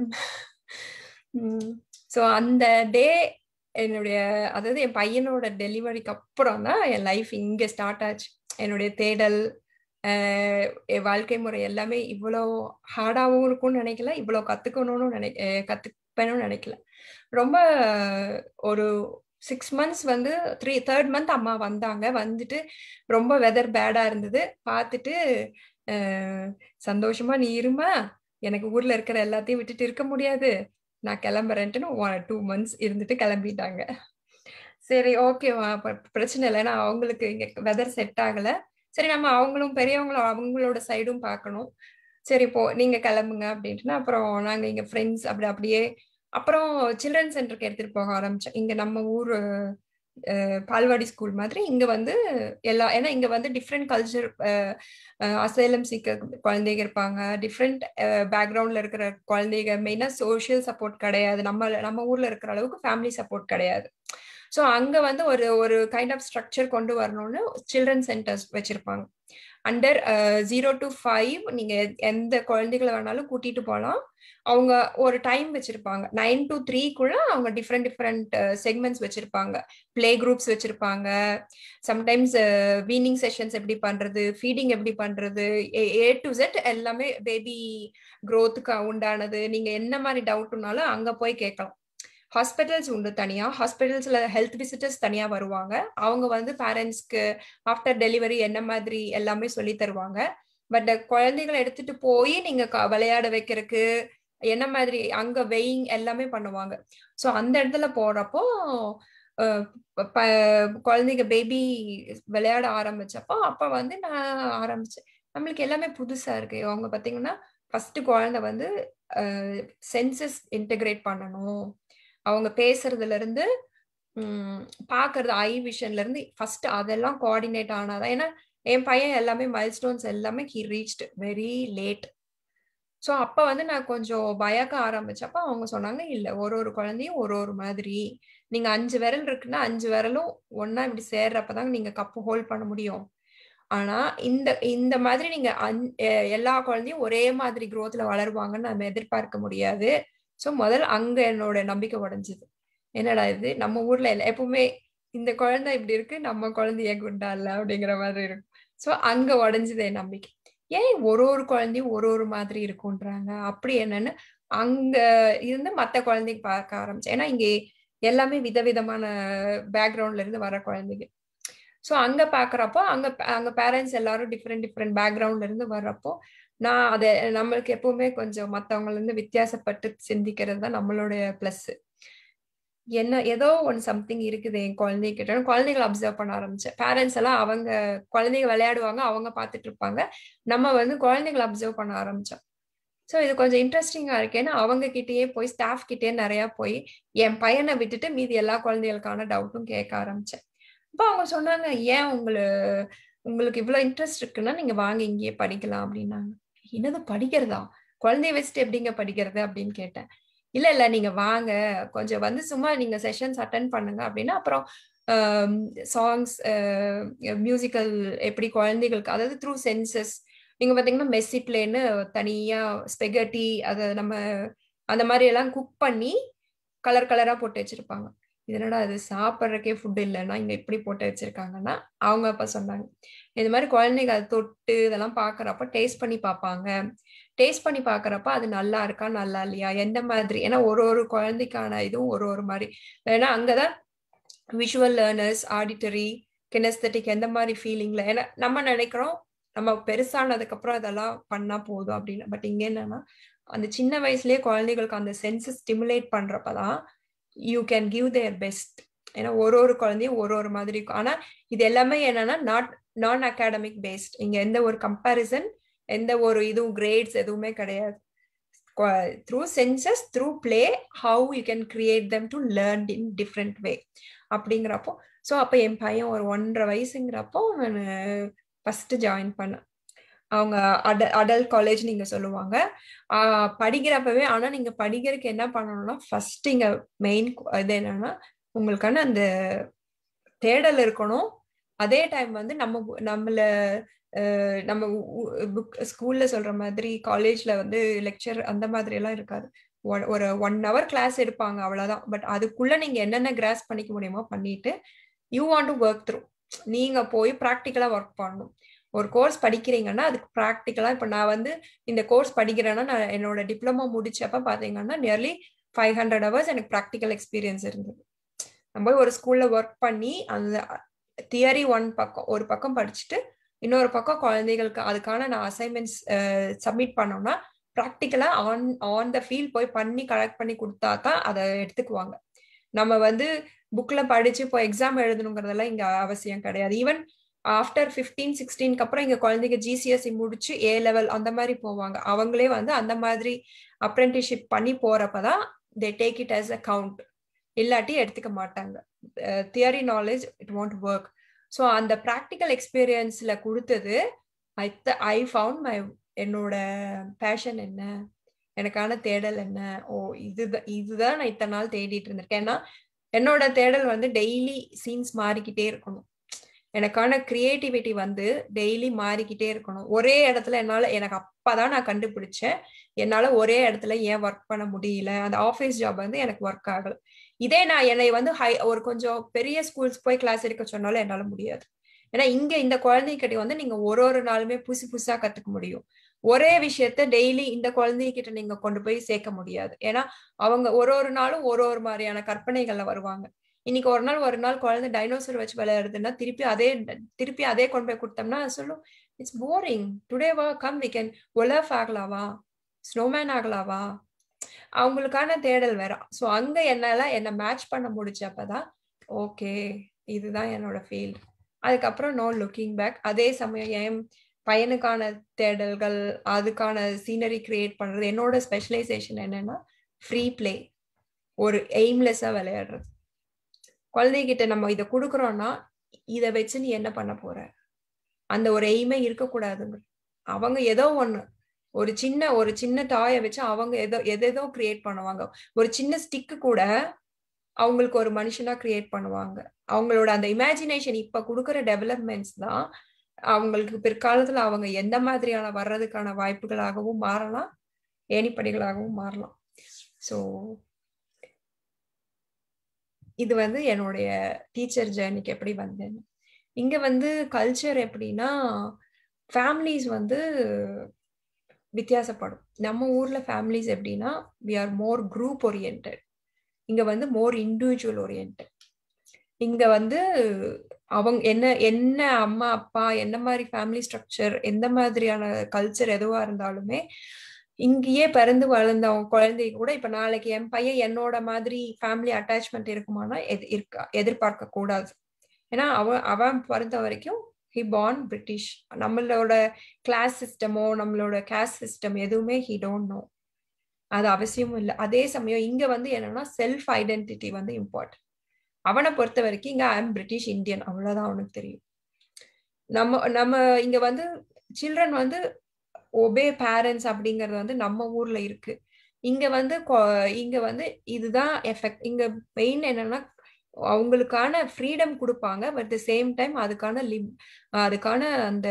so அந்த டே என்னுடைய அதாவது என் பையனோட டெலிவரிக்கு அப்புறம் தான் என் லைஃப் இங்க ஸ்டார்ட் ஆச்சு என்னுடைய தேடல் என் வாழ்க்கை முறை எல்லாமே இவ்வளோ ஹார்டாகவும் இருக்கும்னு நினைக்கல இவ்வளோ கத்துக்கணும்னு நினை கத்துப்பேன்னு நினைக்கல ரொம்ப ஒரு சிக்ஸ் மந்த்ஸ் வந்து த்ரீ தேர்ட் மந்த் அம்மா வந்தாங்க வந்துட்டு ரொம்ப வெதர் பேடா இருந்தது பார்த்துட்டு சந்தோஷமா நீ இருமா எனக்கு ஊர்ல இருக்கிற எல்லாத்தையும் விட்டுட்டு இருக்க முடியாது நான் கிளம்புறேன்ட்டுன்னு டூ மந்த்ஸ் இருந்துட்டு கிளம்பிட்டாங்க சரி ஓகேவா பிரச்சனை இல்லை நான் அவங்களுக்கு இங்க வெதர் செட் ஆகல சரி நம்ம அவங்களும் பெரியவங்களும் அவங்களோட சைடும் பார்க்கணும் சரி போ நீங்க கிளம்புங்க அப்படின்ட்டு அப்புறம் நாங்க இங்க ஃப்ரெண்ட்ஸ் அப்படி அப்படியே அப்புறம் சில்ட்ரன் சென்டருக்கு எடுத்துட்டு போக ஆரம்பிச்சோம் இங்க நம்ம ஊர் பால்வாடி ஸ்கூல் மாதிரி இங்க வந்து எல்லா ஏன்னா இங்க வந்து டிஃப்ரெண்ட் கல்ச்சர் அசைலம் சீக்க குழந்தைங்க இருப்பாங்க டிஃப்ரெண்ட் பேக்ரவுண்ட்ல இருக்கிற குழந்தைங்க மெயினா சோசியல் சப்போர்ட் கிடையாது நம்ம நம்ம ஊர்ல இருக்கிற அளவுக்கு ஃபேமிலி சப்போர்ட் கிடையாது ஸோ அங்க வந்து ஒரு ஒரு கைண்ட் ஆஃப் ஸ்ட்ரக்சர் கொண்டு வரணும்னு சில்ட்ரன் சென்டர்ஸ் வச்சிருப்பாங்க அண்டர் ஜீரோ டு ஃபைவ் நீங்க எந்த குழந்தைகளை வேணாலும் கூட்டிட்டு போகலாம் அவங்க ஒரு டைம் வச்சிருப்பாங்க நைன் டு த்ரீக்குள்ள அவங்க டிஃப்ரெண்ட் டிஃப்ரெண்ட் செக்மெண்ட்ஸ் வச்சிருப்பாங்க பிளே குரூப்ஸ் வச்சிருப்பாங்க சம்டைம்ஸ் வீனிங் செஷன்ஸ் எப்படி பண்றது ஃபீடிங் எப்படி பண்றது ஏ டு செட் எல்லாமே பேபி க்ரோத்துக்கு உண்டானது நீங்க என்ன மாதிரி டவுட்னாலும் அங்க போய் கேட்கலாம் ஹாஸ்பிட்டல்ஸ் உண்டு தனியா ஹாஸ்பிட்டல்ஸ்ல ஹெல்த் விசிட்டர்ஸ் தனியா வருவாங்க அவங்க வந்து பேரண்ட்ஸ்க்கு ஆஃப்டர் டெலிவரி என்ன மாதிரி எல்லாமே சொல்லி தருவாங்க பட் குழந்தைகளை எடுத்துட்டு போய் நீங்க விளையாட வைக்கிறதுக்கு என்ன மாதிரி அங்க வெயிங் எல்லாமே பண்ணுவாங்க ஸோ அந்த இடத்துல போறப்போ குழந்தைங்க பேபி விளையாட ஆரம்பிச்சப்போ அப்ப வந்து நான் ஆரம்பிச்சேன் நம்மளுக்கு எல்லாமே புதுசா இருக்கு அவங்க பாத்தீங்கன்னா ஃபர்ஸ்ட் குழந்தை வந்து சென்சஸ் இன்டகிரேட் பண்ணணும் அவங்க பேசுறதுல இருந்து பாக்குறது ஐ விஷன்ல இருந்து ஃபர்ஸ்ட் அதெல்லாம் கோஆர்டினேட் ஆனாதான் ஏன்னா என் பையன் எல்லாமே மைல் ஸ்டோன்ஸ் எல்லாமே he reached very late so அப்போ வந்து நான் கொஞ்சம் பயக்க ஆரம்பிச்சப்ப அவங்க சொன்னாங்க இல்லை ஒரு ஒரு குழந்தையும் ஒரு ஒரு மாதிரி நீங்க அஞ்சு விரல் இருக்குன்னா அஞ்சு விரலும் ஒன்னா இப்படி சேர்றப்பதாங்க நீங்க கப்பு ஹோல்ட் பண்ண முடியும் ஆனா இந்த இந்த மாதிரி நீங்க எல்லா குழந்தையும் ஒரே மாதிரி குரோத்ல வளருவாங்கன்னு நம்ம எதிர்பார்க்க முடியாது ஸோ முதல் அங்க என்னோட நம்பிக்கை உடஞ்சுது என்னடா இது நம்ம ஊர்ல எப்பவுமே இந்த குழந்தை இப்படி இருக்கு நம்ம குழந்தைய குண்டா இல்ல அப்படிங்கிற மாதிரி இருக்கும் ஸோ அங்க உடஞ்சுது என் நம்பிக்கை ஏன் ஒரு ஒரு குழந்தையும் ஒரு ஒரு மாதிரி இருக்குன்றாங்க அப்படி என்னன்னு அங்க இருந்து மத்த குழந்தைங்க பார்க்க ஆரம்பிச்சேன் ஏன்னா இங்கே எல்லாமே விதவிதமான பேக்ரவுண்ட்ல இருந்து வர குழந்தைங்க ஸோ அங்க பாக்குறப்போ அங்க அங்க பேரண்ட்ஸ் எல்லாரும் டிஃப்ரெண்ட் டிஃப்ரெண்ட் பேக்ரவுண்ட்ல இருந்து வர்றப்போ நான் அதை நம்மளுக்கு எப்பவுமே கொஞ்சம் மத்தவங்கல இருந்து வித்தியாசப்பட்டு சிந்திக்கிறது தான் நம்மளுடைய பிளஸ் என்ன ஏதோ ஒன் சம்திங் இருக்குது என் குழந்தைகிட்ட குழந்தைகளை அப்சர்வ் பண்ண ஆரம்பிச்சேன் பேரண்ட்ஸ் எல்லாம் அவங்க குழந்தைங்க விளையாடுவாங்க அவங்க பார்த்துட்டு இருப்பாங்க நம்ம வந்து குழந்தைகளை அப்சர்வ் பண்ண ஆரம்பிச்சோம் ஸோ இது கொஞ்சம் இன்ட்ரெஸ்டிங்கா இருக்கு ஏன்னா அவங்க கிட்டேயே போய் ஸ்டாஃப் கிட்டே நிறைய போய் என் பையனை விட்டுட்டு மீதி எல்லா குழந்தைகளுக்கான டவுட்டும் கேட்க ஆரம்பிச்சேன் அப்போ அவங்க சொன்னாங்க ஏன் உங்களுக்கு உங்களுக்கு இவ்வளோ இன்ட்ரெஸ்ட் இருக்குன்னா நீங்க வாங்க இங்கேயே படிக்கலாம் அப்படின்னாங்க என்னது படிக்கிறதா குழந்தைய வச்சுட்டு எப்படிங்க படிக்கிறது அப்படின்னு கேட்டேன் இல்ல இல்ல நீங்க வாங்க கொஞ்சம் வந்து சும்மா நீங்க செஷன்ஸ் அட்டன் பண்ணுங்க அப்படின்னா அப்புறம் சாங்ஸ் மியூசிக்கல் எப்படி குழந்தைகளுக்கு அதாவது த்ரூ சென்சஸ் நீங்க பாத்தீங்கன்னா மெஸ்ஸி பிளேன்னு தனியா ஸ்பெகட்டி அதை நம்ம அந்த மாதிரி எல்லாம் குக் பண்ணி கலர் கலரா போட்டு வச்சிருப்பாங்க இதனடா அது சாப்பிட்றக்கே ஃபுட் இல்லைன்னா இங்க இப்படி போட்டு வச்சிருக்காங்கன்னா அவங்க அப்ப சொன்னாங்க இந்த மாதிரி குழந்தைங்க அதை தொட்டு இதெல்லாம் பாக்குறப்ப டேஸ்ட் பண்ணி பார்ப்பாங்க டேஸ்ட் பண்ணி பாக்குறப்ப அது நல்லா இருக்கா நல்லா இல்லையா எந்த மாதிரி ஏன்னா ஒரு ஒரு குழந்தைக்கான இதுவும் ஒரு ஒரு மாதிரி ஏன்னா அங்கதான் விஷுவல் லேர்னர்ஸ் ஆடிட்டரி கெனஸ்தட்டிக் எந்த மாதிரி ஃபீலிங்ல ஏன்னா நம்ம நினைக்கிறோம் நம்ம பெருசானதுக்கு அப்புறம் அதெல்லாம் பண்ணா போதும் அப்படின்னு பட் இங்க என்னன்னா அந்த சின்ன வயசுலயே குழந்தைகளுக்கு அந்த சென்ஸ் ஸ்டிமுலேட் பண்றப்பதான் you can give their best ஏன்னா ஒரு ஒரு குழந்தையும் ஒரு ஒரு மாதிரி இருக்கும் ஆனா இது எல்லாமே என்னன்னா நாட் நான் அகாடமிக் பேஸ்ட் இங்க எந்த ஒரு கம்பேரிசன் எந்த ஒரு இதுவும் கிரேட்ஸ் எதுவுமே கிடையாது through senses through play how you can create them to learn in different way அப்படிங்கிறப்போ ஸோ அப்போ என் பையன் ஒரு ஒன்றரை வயசுங்கிறப்போ நான் ஃபர்ஸ்ட் ஜாயின் பண்ணேன் அவங்க அட அடல்ட் காலேஜ் நீங்க சொல்லுவாங்க படிக்கிறப்பவே ஆனா நீங்க படிக்கிறதுக்கு என்ன பண்ணணும்னா ஃபர்ஸ்ட் இங்க மெயின் இது என்னன்னா உங்களுக்கான அந்த தேடல் இருக்கணும் அதே டைம் வந்து நம்ம நம்மள நம்ம புக் ஸ்கூல்ல சொல்ற மாதிரி காலேஜ்ல வந்து லெக்சர் அந்த மாதிரி எல்லாம் இருக்காது ஒரு ஒன் ஹவர் கிளாஸ் எடுப்பாங்க அவ்வளவுதான் பட் அதுக்குள்ள நீங்க என்னென்ன கிராஸ் பண்ணிக்க முடியுமோ பண்ணிட்டு you want to work through நீங்க போய் ப்ராக்டிக்கலா ஒர்க் பண்ணணும் ஒரு கோர்ஸ் படிக்கிறீங்கன்னா அதுக்கு ப்ராக்டிக்கலா இப்ப நான் வந்து இந்த கோர்ஸ் படிக்கிறேன்னா நான் என்னோட டிப்ளமோ முடிச்சப்ப பாத்தீங்கன்னா நியர்லி ஃபைவ் ஹண்ட்ரட் ஹவர்ஸ் எனக்கு ப்ராக்டிக்கல் எக்ஸ்பீரியன்ஸ் இருந்தது நம்ம ஒரு ஸ்கூல்ல ஒர்க் பண்ணி அந்த தியரி ஒன் பக்கம் ஒரு பக்கம் படிச்சுட்டு இன்னொரு பக்கம் குழந்தைகளுக்கு அதுக்கான நான் அசைன்மெண்ட்ஸ் சப்மிட் பண்ணோம்னா ப்ராக்டிக்கலா ஆன் ஆன் த ஃபீல்ட் போய் பண்ணி கலெக்ட் பண்ணி கொடுத்தா தான் அதை எடுத்துக்குவாங்க நம்ம வந்து புக்ல படிச்சு இப்போ எக்ஸாம் எழுதணுங்கிறதெல்லாம் இங்க அவசியம் கிடையாது ஈவன் ஆஃப்டர் ஃபிஃப்டீன் சிக்ஸ்டீனுக்கு அப்புறம் இங்க குழந்தைங்க ஜிசிஎஸ்சி முடிச்சு ஏ லெவல் அந்த மாதிரி போவாங்க அவங்களே வந்து அந்த மாதிரி அப்ரெண்டிஸ்ஷிப் பண்ணி போறப்பதான் they take it as a count இல்லாட்டி எடுத்துக்க மாட்டாங்க theory knowledge it want work so அந்த ப்ராக்டிக்கல் எக்ஸ்பீரியன்ஸ்ல கொடுத்தது ஐ ஐ ஃபவுண்ட் மை என்னோட பேஷன் என்ன எனக்கான தேடல் என்ன ஓ இதுதான் இதுதான் நான் இத்தனை நாள் தேடிட்டு இருந்திருக்கேன் ஏன்னா என்னோட தேடல் வந்து டெய்லி சீன்ஸ் மாறிக்கிட்டே இருக்கணும் எனக்கான கிரியேட்டிவிட்டி வந்து டெய்லி மாறிக்கிட்டே இருக்கணும் ஒரே இடத்துல என்னால எனக்கு அப்பதான் நான் கண்டுபிடிச்சேன் என்னால ஒரே இடத்துல ஏன் ஒர்க் பண்ண முடியல அந்த ஆஃபீஸ் ஜாப் வந்து எனக்கு ஒர்க் ஆகல இதே நான் என்னை வந்து ஹை ஒரு கொஞ்சம் பெரிய ஸ்கூல்ஸ் போய் கிளாஸ் எடுக்க சொன்னாலும் என்னால முடியாது ஏன்னா இங்க இந்த குழந்தைகிட்ட வந்து நீங்க ஒரு ஒரு நாளுமே புதுசு புதுசா கத்துக்க முடியும் ஒரே விஷயத்த டெய்லி இந்த குழந்தைகிட்ட நீங்க கொண்டு போய் சேர்க்க முடியாது ஏன்னா அவங்க ஒரு ஒரு நாளும் ஒரு ஒரு மாதிரியான கற்பனைகள்ல வருவாங்க இன்னைக்கு ஒரு நாள் ஒரு நாள் குழந்தை டைனோசர் வச்சு விளையாடுதுன்னா திருப்பி அதே திருப்பி அதே கொண்டு போய் கொடுத்தோம்னா சொல்லும் இட்ஸ் போரிங் டுடேவா கம் வி கேன் ஒலஃப் ஆகலாவா ஸ்னோமேன் ஆகலாவா அவங்களுக்கான தேடல் வேற ஸோ அங்க என்னால என்ன மேட்ச் பண்ண முடிச்சப்பதான் ஓகே இதுதான் என்னோட ஃபீல்ட் அதுக்கப்புறம் நோ லுக்கிங் பேக் அதே சமயம் என் பையனுக்கான தேடல்கள் அதுக்கான சீனரி கிரியேட் பண்றது என்னோட ஸ்பெஷலைசேஷன் என்னன்னா ஃப்ரீ பிளே ஒரு எய்ம்லெஸ்ஸா விளையாடுறது குழந்தைகிட்ட நம்ம இதை கொடுக்குறோம்னா இதை வச்சு நீ என்ன பண்ண போற அந்த ஒரு எய்மே இருக்கக்கூடாதுங்க அவங்க ஏதோ ஒண்ணு ஒரு சின்ன ஒரு சின்ன டாயை வச்சு அவங்க ஏதோ எதேதோ கிரியேட் பண்ணுவாங்க ஒரு சின்ன ஸ்டிக்கு கூட அவங்களுக்கு ஒரு மனுஷனா கிரியேட் பண்ணுவாங்க அவங்களோட அந்த இமேஜினேஷன் இப்ப கொடுக்குற டெவலப்மெண்ட்ஸ் தான் அவங்களுக்கு பிற்காலத்துல அவங்க எந்த மாதிரியான வர்றதுக்கான வாய்ப்புகளாகவும் மாறலாம் ஏணிப்படிகளாகவும் மாறலாம் ஸோ இது வந்து என்னுடைய டீச்சர் ஜேர்னிக்கு எப்படி வந்தேன் இங்க வந்து கல்ச்சர் எப்படின்னா ஃபேமிலிஸ் வந்து வித்தியாசப்படும் நம்ம ஊர்ல ஃபேமிலிஸ் எப்படின்னா we are more group oriented இங்க வந்து மோர் இண்டிவிஜுவல் ஓரியன்ட் இங்க வந்து அவங்க என்ன என்ன அம்மா அப்பா என்ன மாதிரி ஃபேமிலி ஸ்ட்ரக்சர் எந்த மாதிரியான கல்ச்சர் எதுவா இருந்தாலுமே இங்கேயே பிறந்து வளர்ந்த குழந்தை கூட இப்ப நாளைக்கு என் பையன் என்னோட மாதிரி ஃபேமிலி அட்டாச்மெண்ட் இருக்குமானா எது இருக்கா எதிர்பார்க்க கூடாது ஏன்னா அவன் அவன் பிறந்த வரைக்கும் ஹி பார்ன் பிரிட்டிஷ் நம்மளோட கிளாஸ் சிஸ்டமோ நம்மளோட கேஸ்ட் சிஸ்டம் எதுவுமே ஹி டோன்ட் நோ அது அவசியமும் இல்லை அதே சமயம் இங்க வந்து என்னன்னா செல்ஃப் ஐடென்டிட்டி வந்து இம்பார்ட்டன்ட் அவனை பொறுத்த வரைக்கும் இங்க ஐ எம் பிரிட்டிஷ் இந்தியன் அவ்வளவுதான் அவனுக்கு தெரியும் நம்ம நம்ம இங்க வந்து சில்ட்ரன் வந்து ஒபே பேரண்ட்ஸ் அப்படிங்கறது வந்து நம்ம ஊர்ல இருக்கு இங்க வந்து இங்க வந்து இதுதான் எஃபெக்ட் இங்க மெயின் என்னன்னா அவங்களுக்கான ஃப்ரீடம் கொடுப்பாங்க பட் த சேம் டைம் அதுக்கான லிம் அதுக்கான அந்த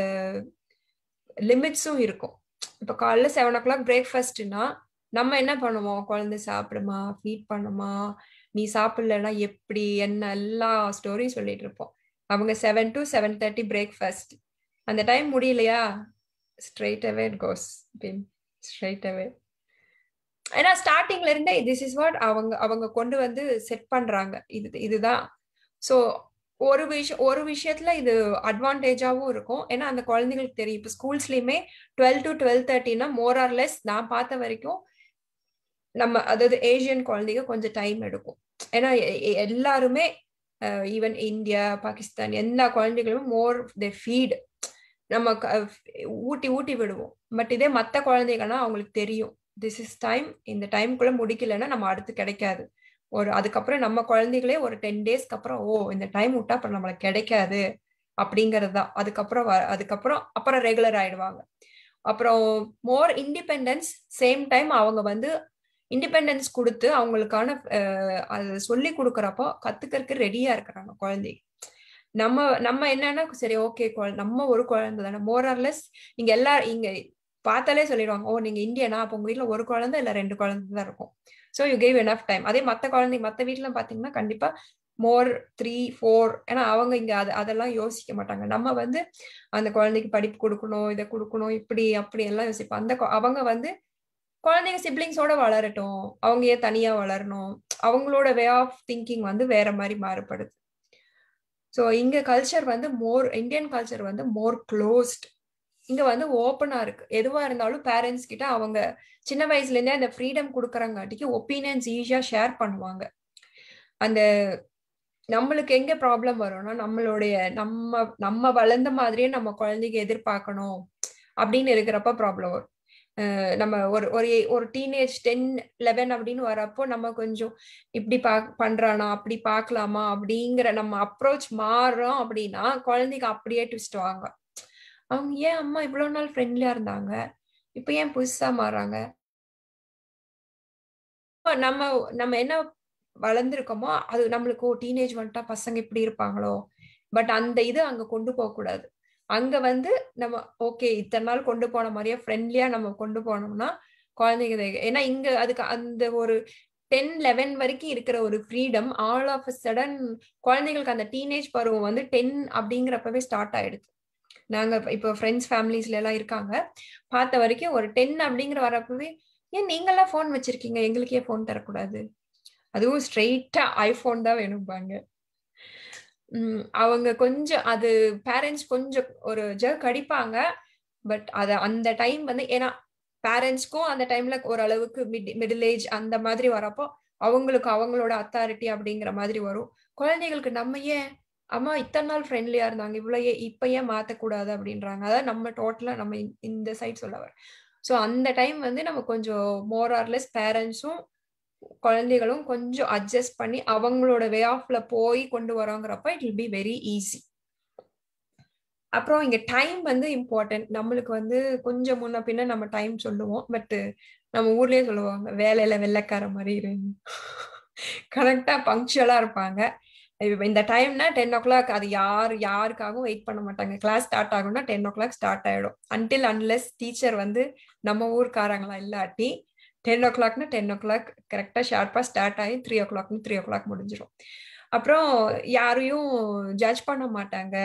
லிமிட்ஸும் இருக்கும் இப்போ காலைல செவன் ஓ கிளாக் பிரேக்ஃபாஸ்ட்னா நம்ம என்ன பண்ணுவோம் குழந்தை சாப்பிடுமா ஃபீட் பண்ணுமா நீ சாப்பிடலன்னா எப்படி என்ன எல்லா ஸ்டோரி சொல்லிட்டு இருப்போம் அவங்க seven to seven thirty breakfast அந்த டைம் முடியலையா straight away it goes bin straight away ஏன்னா ஸ்டார்டிங்ல இருந்தே திஸ் இஸ் வாட் அவங்க அவங்க கொண்டு வந்து செட் பண்றாங்க இது இதுதான் ஸோ ஒரு விஷயம் ஒரு விஷயத்துல இது அட்வான்டேஜாவும் இருக்கும் ஏன்னா அந்த குழந்தைங்களுக்கு தெரியும் இப்போ ஸ்கூல்ஸ்லயுமே டுவெல் டு டுவெல் தேர்ட்டினா மோர் ஆர் லெஸ் நான் பார்த்த வரைக்கும் நம்ம அதாவது ஏசியன் குழந்தைங்க கொஞ்சம் டைம் எடுக்கும் ஏன்னா எல்லாருமே ஈவன் இந்தியா பாகிஸ்தான் எல்லா குழந்தைகளும் மோர் தே ஃபீட் நம்ம ஊட்டி ஊட்டி விடுவோம் பட் இதே மற்ற குழந்தைங்கன்னா அவங்களுக்கு தெரியும் திஸ் இஸ் டைம் இந்த டைம்குள்ள முடிக்கலன்னா நம்ம அடுத்து கிடைக்காது ஒரு அதுக்கப்புறம் நம்ம குழந்தைகளே ஒரு டென் டேஸ்க்கு அப்புறம் ஓ இந்த டைம் விட்டா அப்புறம் நம்மளுக்கு கிடைக்காது அப்படிங்கிறது தான் அதுக்கப்புறம் அதுக்கப்புறம் அப்புறம் ரெகுலர் ஆயிடுவாங்க அப்புறம் மோர் இண்டிபெண்டன்ஸ் சேம் டைம் அவங்க வந்து இண்டிபெண்டன்ஸ் கொடுத்து அவங்களுக்கான அது சொல்லி கொடுக்குறப்போ கத்துக்கிறதுக்கு ரெடியா இருக்கிறாங்க குழந்தை நம்ம நம்ம என்னன்னா சரி ஓகே நம்ம ஒரு குழந்தை தானே மோர் ஆர்லெஸ் இங்க எல்லா இங்க பார்த்தாலே சொல்லிடுவாங்க ஓ நீங்க இந்தியனா அப்போ உங்க வீட்டுல ஒரு குழந்தை இல்ல ரெண்டு குழந்தை தான் இருக்கும் so you gave enough time அதே மற்ற குழந்தை மற்ற வீட்டுல பாத்தீங்கன்னா கண்டிப்பா மோர் த்ரீ ஃபோர் ஏன்னா அவங்க இங்க அது அதெல்லாம் யோசிக்க மாட்டாங்க நம்ம வந்து அந்த குழந்தைக்கு படிப்பு கொடுக்கணும் இதை கொடுக்கணும் இப்படி அப்படி எல்லாம் யோசிப்போம் அந்த அவங்க வந்து குழந்தைங்க சிப்ளிங்ஸோட வளரட்டும் அவங்க ஏன் தனியா வளரணும் அவங்களோட வே ஆஃப் திங்கிங் வந்து வேற மாதிரி மாறுபடுது ஸோ இங்க கல்ச்சர் வந்து மோர் இந்தியன் கல்ச்சர் வந்து மோர் க்ளோஸ்ட் இங்க வந்து ஓப்பனா இருக்கு எதுவா இருந்தாலும் பேரண்ட்ஸ் கிட்ட அவங்க சின்ன வயசுல இருந்தே அந்த ஃப்ரீடம் கொடுக்குறங்காட்டிக்கு ஒப்பீனியன்ஸ் ஈஸியா ஷேர் பண்ணுவாங்க அந்த நம்மளுக்கு எங்க ப்ராப்ளம் வரும்னா நம்மளுடைய நம்ம நம்ம வளர்ந்த மாதிரியே நம்ம குழந்தைக்கு எதிர்பார்க்கணும் அப்படின்னு இருக்கிறப்ப ப்ராப்ளம் வரும் நம்ம ஒரு ஒரு ஒரு டீனேஜ் டென் லெவன் அப்படின்னு வரப்போ நம்ம கொஞ்சம் இப்படி பா பண்றானா அப்படி பார்க்கலாமா அப்படிங்கிற நம்ம அப்ரோச் மாறுறோம் அப்படின்னா குழந்தைக்கு அப்படியே ட்விஸ்ட் வாங்க அவங்க ஏன் அம்மா இவ்வளவு நாள் ஃப்ரெண்ட்லியா இருந்தாங்க இப்ப ஏன் புதுசா மாறாங்க நம்ம நம்ம என்ன வளர்ந்துருக்கோமோ அது நம்மளுக்கு டீனேஜ் வந்துட்டா பசங்க இப்படி இருப்பாங்களோ பட் அந்த இது அங்க கொண்டு போக கூடாது அங்க வந்து நம்ம ஓகே இத்தனை நாள் கொண்டு போன மாதிரியே ஃப்ரெண்ட்லியா நம்ம கொண்டு போனோம்னா குழந்தைங்க ஏன்னா இங்க அதுக்கு அந்த ஒரு டென் லெவன் வரைக்கும் இருக்கிற ஒரு freedom all of a sudden குழந்தைங்களுக்கு அந்த டீனேஜ் பருவம் வந்து டென் அப்படிங்கிறப்பவே ஸ்டார்ட் ஆயிடுது நாங்க இப்போ ஃப்ரெண்ட்ஸ் ஃபேமிலிஸ்ல எல்லாம் இருக்காங்க பார்த்த வரைக்கும் ஒரு டென் அப்படிங்கிற வரப்பவே ஏன் நீங்கெல்லாம் ஃபோன் வச்சிருக்கீங்க எங்களுக்கு ஏன் ஃபோன் தரக்கூடாது அதுவும் ஸ்ட்ரெயிட்டா ஐபோன் தான் வேணும்பாங்க அவங்க கொஞ்சம் அது பேரண்ட்ஸ் கொஞ்சம் ஒரு ஜர்க் அடிப்பாங்க பட் அத அந்த டைம் வந்து ஏன்னா பேரண்ட்ஸ்க்கும் அந்த டைம்ல ஓரளவுக்கு மிட் மிடில் ஏஜ் அந்த மாதிரி வரப்போ அவங்களுக்கு அவங்களோட அத்தாரிட்டி அப்படிங்கிற மாதிரி வரும் குழந்தைகளுக்கு நம்ம ஏன் அம்மா இத்தனை நாள் ஃப்ரெண்ட்லியா இருந்தாங்க இவ்வளவு இப்ப ஏன் மாத்தக்கூடாது அப்படின்றாங்க அதாவது நம்ம டோட்டலா நம்ம இந்த சைட் சொல்ல வர ஸோ அந்த டைம் வந்து நம்ம கொஞ்சம் மோர் ஆர்லெஸ் பேரண்ட்ஸும் குழந்தைகளும் கொஞ்சம் அட்ஜஸ்ட் பண்ணி அவங்களோட வே ஆஃப்ல போய் கொண்டு வரோங்கிறப்ப it will be very easy அப்புறம் இங்க டைம் வந்து இம்பார்ட்டன்ட் நம்மளுக்கு வந்து கொஞ்சம் முன்ன பின்ன நம்ம டைம் சொல்லுவோம் பட் நம்ம ஊர்லயே சொல்லுவாங்க வேலையில வெள்ளைக்கார மாதிரி இருந்து கரெக்டா பங்க்சுவலா இருப்பாங்க இந்த டைம்னா டென் ஓ கிளாக் அது யார் யாருக்காகவும் வெயிட் பண்ண மாட்டாங்க கிளாஸ் ஸ்டார்ட் ஆகும்னா டென் ஓ கிளாக் ஸ்டார்ட் ஆயிடும் அன்டில் அன்லெஸ் டீச்சர் வந்து நம்ம ஊர்க்காரங்களா இல்லாட்டி டென் ஓ கிளாக்னா டென் ஓ கிளாக் கரெக்டா ஷார்ப்பா ஸ்டார்ட் ஆகி த்ரீ ஓ கிளாக்னு த்ரீ ஓ கிளாக் முடிஞ்சிடும் அப்புறம் யாரையும் ஜட்ஜ் பண்ண மாட்டாங்க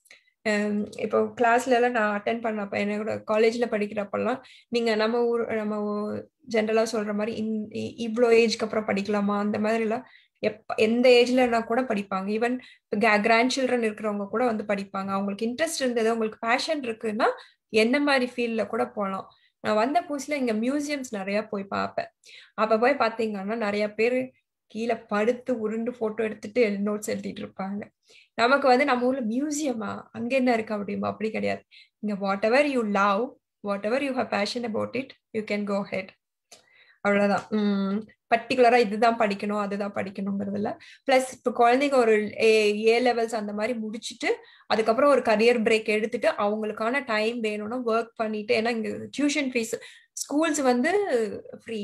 இப்போ கிளாஸ்ல எல்லாம் நான் அட்டன் பண்ணப்ப என்னோட காலேஜ்ல படிக்கிறப்பெல்லாம் நீங்க நம்ம ஊர் நம்ம ஜென்ரலா சொல்ற மாதிரி இவ்வளோ ஏஜ்க்கு அப்புறம் படிக்கலாமா அந்த மாதிரி எல்லாம் எப்ப எந்த ஏஜ்லனா கூட படிப்பாங்க ஈவன் கிராண்ட் சில்ட்ரன் இருக்கிறவங்க கூட வந்து படிப்பாங்க அவங்களுக்கு இன்ட்ரெஸ்ட் இருந்தது அவங்களுக்கு பேஷன் இருக்குன்னா எந்த மாதிரி ஃபீல்ட்ல கூட போகலாம் நான் வந்த புதுசுல இங்க மியூசியம்ஸ் நிறைய போய் பார்ப்பேன் அப்ப போய் பாத்தீங்கன்னா நிறைய பேர் கீழே படுத்து உருண்டு போட்டோ எடுத்துட்டு நோட்ஸ் எழுதிட்டு இருப்பாங்க நமக்கு வந்து நம்ம ஊர்ல மியூசியமா அங்க என்ன இருக்கு அப்படிமா அப்படி கிடையாது இங்க whatever you love whatever you have passion about it you can go ahead அவ்வளவுதான் உம் பர்டிகுலரா இதுதான் படிக்கணும் அதுதான் படிக்கணுங்கிறது இல்ல பிளஸ் இப்போ குழந்தைங்க ஒரு ஏ லெவல்ஸ் அந்த மாதிரி முடிச்சுட்டு அதுக்கப்புறம் ஒரு கரியர் பிரேக் எடுத்துட்டு அவங்களுக்கான டைம் வேணும்னா ஒர்க் பண்ணிட்டு ஏன்னா இங்க டியூஷன் ஃபீஸ் ஸ்கூல்ஸ் வந்து ஃப்ரீ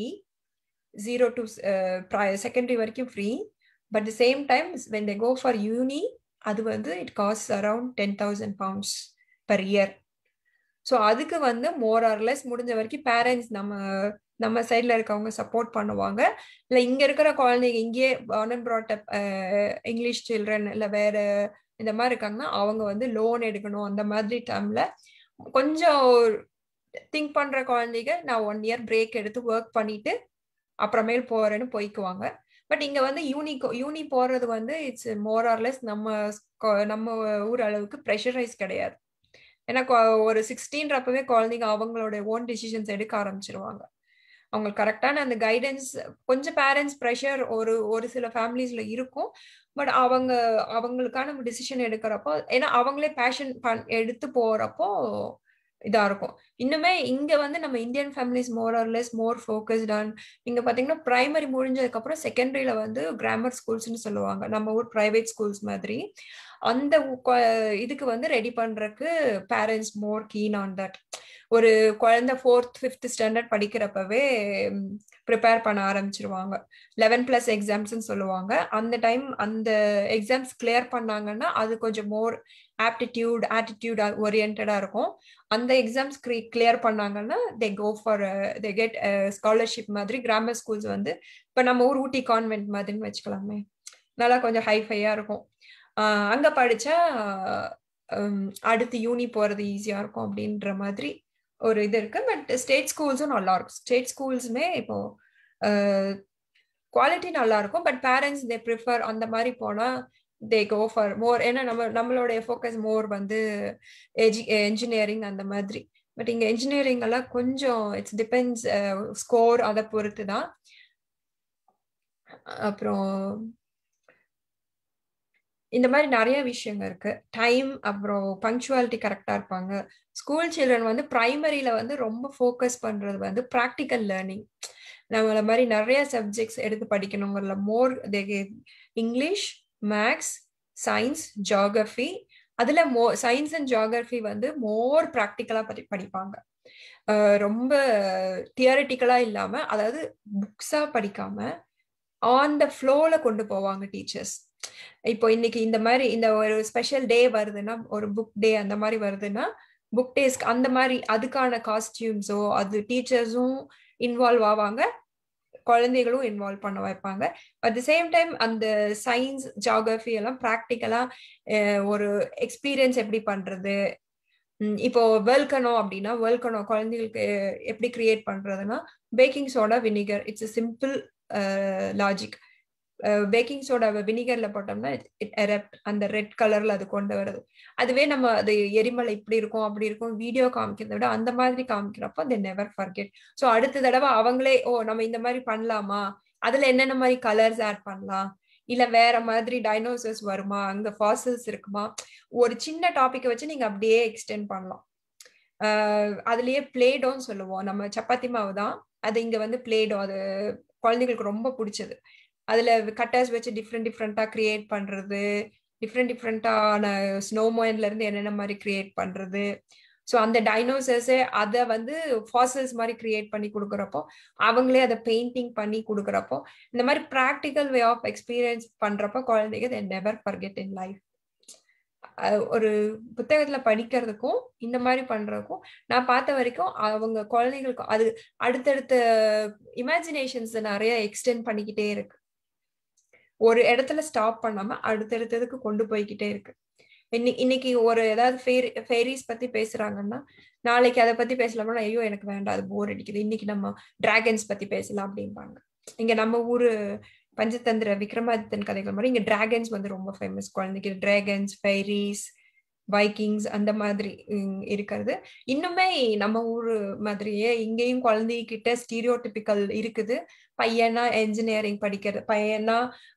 ஜீரோ டு செகண்டரி வரைக்கும் free but the same time when they go for uni அது வந்து it cost around ten thousand pounds per year so அதுக்கு வந்து மோர் ஆர்லெஸ் முடிஞ்ச வரைக்கும் பேரண்ட்ஸ் நம்ம நம்ம சைட்ல இருக்கவங்க சப்போர்ட் பண்ணுவாங்க இல்ல இங்க இருக்கிற குழந்தைங்க இங்கேயே born and brought up English children இல்ல வேற இந்த மாதிரி இருக்காங்கன்னா அவங்க வந்து லோன் எடுக்கணும் அந்த மாதிரி டைம்ல கொஞ்சம் திங்க் பண்ற குழந்தைங்க நான் ஒன் இயர் பிரேக் எடுத்து ஒர்க் பண்ணிட்டு அப்புறமேல் போறேன்னு போய்க்குவாங்க பட் இங்க வந்து யூனி யூனி போறது வந்து இட்ஸ் மோர் ஆர்லெஸ் நம்ம நம்ம ஊர் அளவுக்கு ப்ரெஷரைஸ் கிடையாது ஏன்னா ஒரு சிக்ஸ்டீன்றப்பவே குழந்தைங்க அவங்களோட ஓன் டிசிஷன்ஸ் எடுக்க ஆரம்பிச்சிருவாங்க அவங்களுக்கு கரெக்டான அந்த கைடன்ஸ் கொஞ்சம் பேரண்ட்ஸ் ப்ரெஷர் ஒரு ஒரு சில ஃபேமிலிஸ்ல இருக்கும் பட் அவங்க அவங்களுக்கான டிசிஷன் எடுக்கிறப்போ ஏன்னா அவங்களே பேஷன் எடுத்து போறப்போ இதா இருக்கும் இன்னுமே இங்க வந்து நம்ம Indian families more or less more focused on இங்க பாத்தீங்கன்னா பிரைமரி முடிஞ்சதுக்கு அப்புறம் செகண்டரியில வந்து கிராமர் ஸ்கூல்ஸ்னு சொல்லுவாங்க நம்ம ஊர் பிரைவேட் ஸ்கூல்ஸ் மாதிரி அந்த இதுக்கு வந்து ரெடி பண்றதுக்கு parents more keen on that ஒரு குழந்தை ஃபோர்த் ஃபிஃப்த் ஸ்டாண்டர்ட் படிக்கிறப்பவே ப்ரிப்பேர் பண்ண ஆரம்பிச்சிருவாங்க லெவன் பிளஸ் எக்ஸாம்ஸ்ன்னு சொல்லுவாங்க அந்த டைம் அந்த எக்ஸாம்ஸ் கிளியர் பண்ணாங்கன்னா அது கொஞ்சம் மோர் ஆப்டிடியூட் ஆட்டிடியூட் ஓரியன்டா இருக்கும் அந்த எக்ஸாம்ஸ் கிளியர் பண்ணாங்கன்னா they go for they get scholarship மாதிரி கிராமர் ஸ்கூல்ஸ் வந்து இப்போ நம்ம ஊர் ஊட்டி கான்வென்ட் மாதிரின்னு வச்சுக்கலாமே நல்லா கொஞ்சம் ஹைஃபையா இருக்கும் அங்க படிச்சா அடுத்து யூனி போறது ஈஸியா இருக்கும் அப்படின்ற மாதிரி ஒரு இது இருக்கு பட் ஸ்டேட் ஸ்கூல்ஸும் நல்லா இருக்கும் ஸ்டேட் ஸ்கூல்ஸுமே இப்போ குவாலிட்டி நல்லா இருக்கும் பட் பேரண்ட்ஸ் தே ப்ரிஃபர் அந்த மாதிரி போனா தே கோ ஃபார் மோர் ஏன்னா நம்ம நம்மளுடைய ஃபோக்கஸ் மோர் வந்து எஜி என்ஜினியரிங் அந்த மாதிரி பட் இங்க என்ஜினியரிங் எல்லாம் கொஞ்சம் இட்ஸ் டிபெண்ட்ஸ் ஸ்கோர் அதை பொறுத்து தான் அப்புறம் இந்த மாதிரி நிறைய விஷயங்கள் இருக்கு டைம் அப்புறம் பங்க்சுவாலிட்டி கரெக்டா இருப்பாங்க ஸ்கூல் சில்ட்ரன் வந்து பிரைமரியில வந்து ரொம்ப ஃபோக்கஸ் பண்றது வந்து ப்ராக்டிக்கல் லேர்னிங் நம்மள மாதிரி நிறைய சப்ஜெக்ட்ஸ் எடுத்து படிக்கணுங்கிறதுல more English maths science geography அதுல மோ சயின்ஸ் அண்ட் ஜியாகிரபி வந்து மோர் ப்ராக்டிக்கலா படி படிப்பாங்க ரொம்ப தியரிட்டிக்கலா இல்லாம அதாவது புக்ஸா படிக்காம ஆன் த ஃப்ளோல கொண்டு போவாங்க டீச்சர்ஸ் இப்போ இன்னைக்கு இந்த மாதிரி இந்த ஒரு ஸ்பெஷல் டே வருதுன்னா ஒரு புக் டே அந்த மாதிரி வருதுன்னா புக் டேஸ்க்கு அந்த மாதிரி அதுக்கான காஸ்டியூம்ஸோ அது டீச்சர்ஸும் இன்வால்வ் ஆவாங்க குழந்தைகளும் இன்வால்வ் பண்ண வைப்பாங்க அட் த சேம் டைம் அந்த சயின்ஸ் ஜாகிரபி எல்லாம் ப்ராக்டிக்கலா ஒரு எக்ஸ்பீரியன்ஸ் எப்படி பண்றது இப்போ வெல்கனோ அப்படின்னா வெல்கனோ குழந்தைகளுக்கு எப்படி கிரியேட் பண்றதுன்னா baking soda vinegar it's simple logic baking soda வினிகர்ல போட்டோம்னா இட் எரப்ட் அந்த ரெட் கலர்ல அது கொண்டு வருது அதுவே நம்ம அது எரிமலை இப்படி இருக்கும் அப்படி இருக்கும் வீடியோ காமிக்கிறத விட அந்த மாதிரி காமிக்கிறப்போ தே நெவர் ஃபர்கெட் ஸோ அடுத்த தடவை அவங்களே ஓ நம்ம இந்த மாதிரி பண்ணலாமா அதுல என்னென்ன மாதிரி கலர்ஸ் ஆட் பண்ணலாம் இல்ல வேற மாதிரி டைனோசர்ஸ் வருமா அங்க ஃபாசில்ஸ் இருக்குமா ஒரு சின்ன டாபிக்கை வச்சு நீங்க அப்படியே எக்ஸ்டெண்ட் பண்ணலாம் அதுலயே பிளேடோன்னு சொல்லுவோம் நம்ம சப்பாத்தி மாவு தான் அது இங்க வந்து பிளேடோ அது குழந்தைங்களுக்கு ரொம்ப பிடிச்சது அதுல கட்டர்ஸ் வச்சு டிஃப்ரெண்ட் டிஃப்ரெண்டா கிரியேட் பண்றது டிஃப்ரெண்ட் டிஃப்ரெண்டான ஸ்னோமோயன்ல இருந்து என்னென்ன மாதிரி கிரியேட் பண்றது ஸோ அந்த டைனோசர்ஸே அதை வந்து ஃபாசல்ஸ் மாதிரி கிரியேட் பண்ணி கொடுக்குறப்போ அவங்களே அதை பெயிண்டிங் பண்ணி கொடுக்குறப்போ இந்த மாதிரி ப்ராக்டிக்கல் வே ஆஃப் எக்ஸ்பீரியன்ஸ் பண்றப்போ குழந்தைங்க they never forget in life ஒரு புத்தகத்துல படிக்கிறதுக்கும் இந்த மாதிரி பண்றதுக்கும் நான் பார்த்த வரைக்கும் அவங்க குழந்தைங்களுக்கும் அது அடுத்தடுத்த இமேஜினேஷன்ஸ் நிறைய எக்ஸ்டெண்ட் பண்ணிக்கிட்டே இருக்கு ஒரு இடத்துல ஸ்டாப் பண்ணாம அடுத்தடுத்ததுக்கு கொண்டு போய்கிட்டே இருக்கு இன்னைக்கு இன்னைக்கு ஒரு ஏதாவது ஃபேரி ஃபேரிஸ் பத்தி பேசுறாங்கன்னா நாளைக்கு அதை பத்தி பேசலாம்னா ஐயோ எனக்கு வேண்டாம் அது போர் அடிக்குது இன்னைக்கு நம்ம டிராகன்ஸ் பத்தி பேசலாம் அப்படிம்பாங்க இங்க நம்ம ஊரு பஞ்சதந்திர விக்ரமாதித்தன் கதைகள் மாதிரி இங்க டிராகன்ஸ் வந்து ரொம்ப ஃபேமஸ் குழந்தைக்கு டிராகன்ஸ் ஃபைரிஸ் வைக்கிங்ஸ் அந்த மாதிரி இருக்கிறது இன்னுமே நம்ம ஊர் மாதிரியே இங்கேயும் குழந்தைகிட்ட ஸ்டீரியோ டிபிக்கல் இருக்குது பையனா என்ஜினியரிங் படிக்கிறது பையனா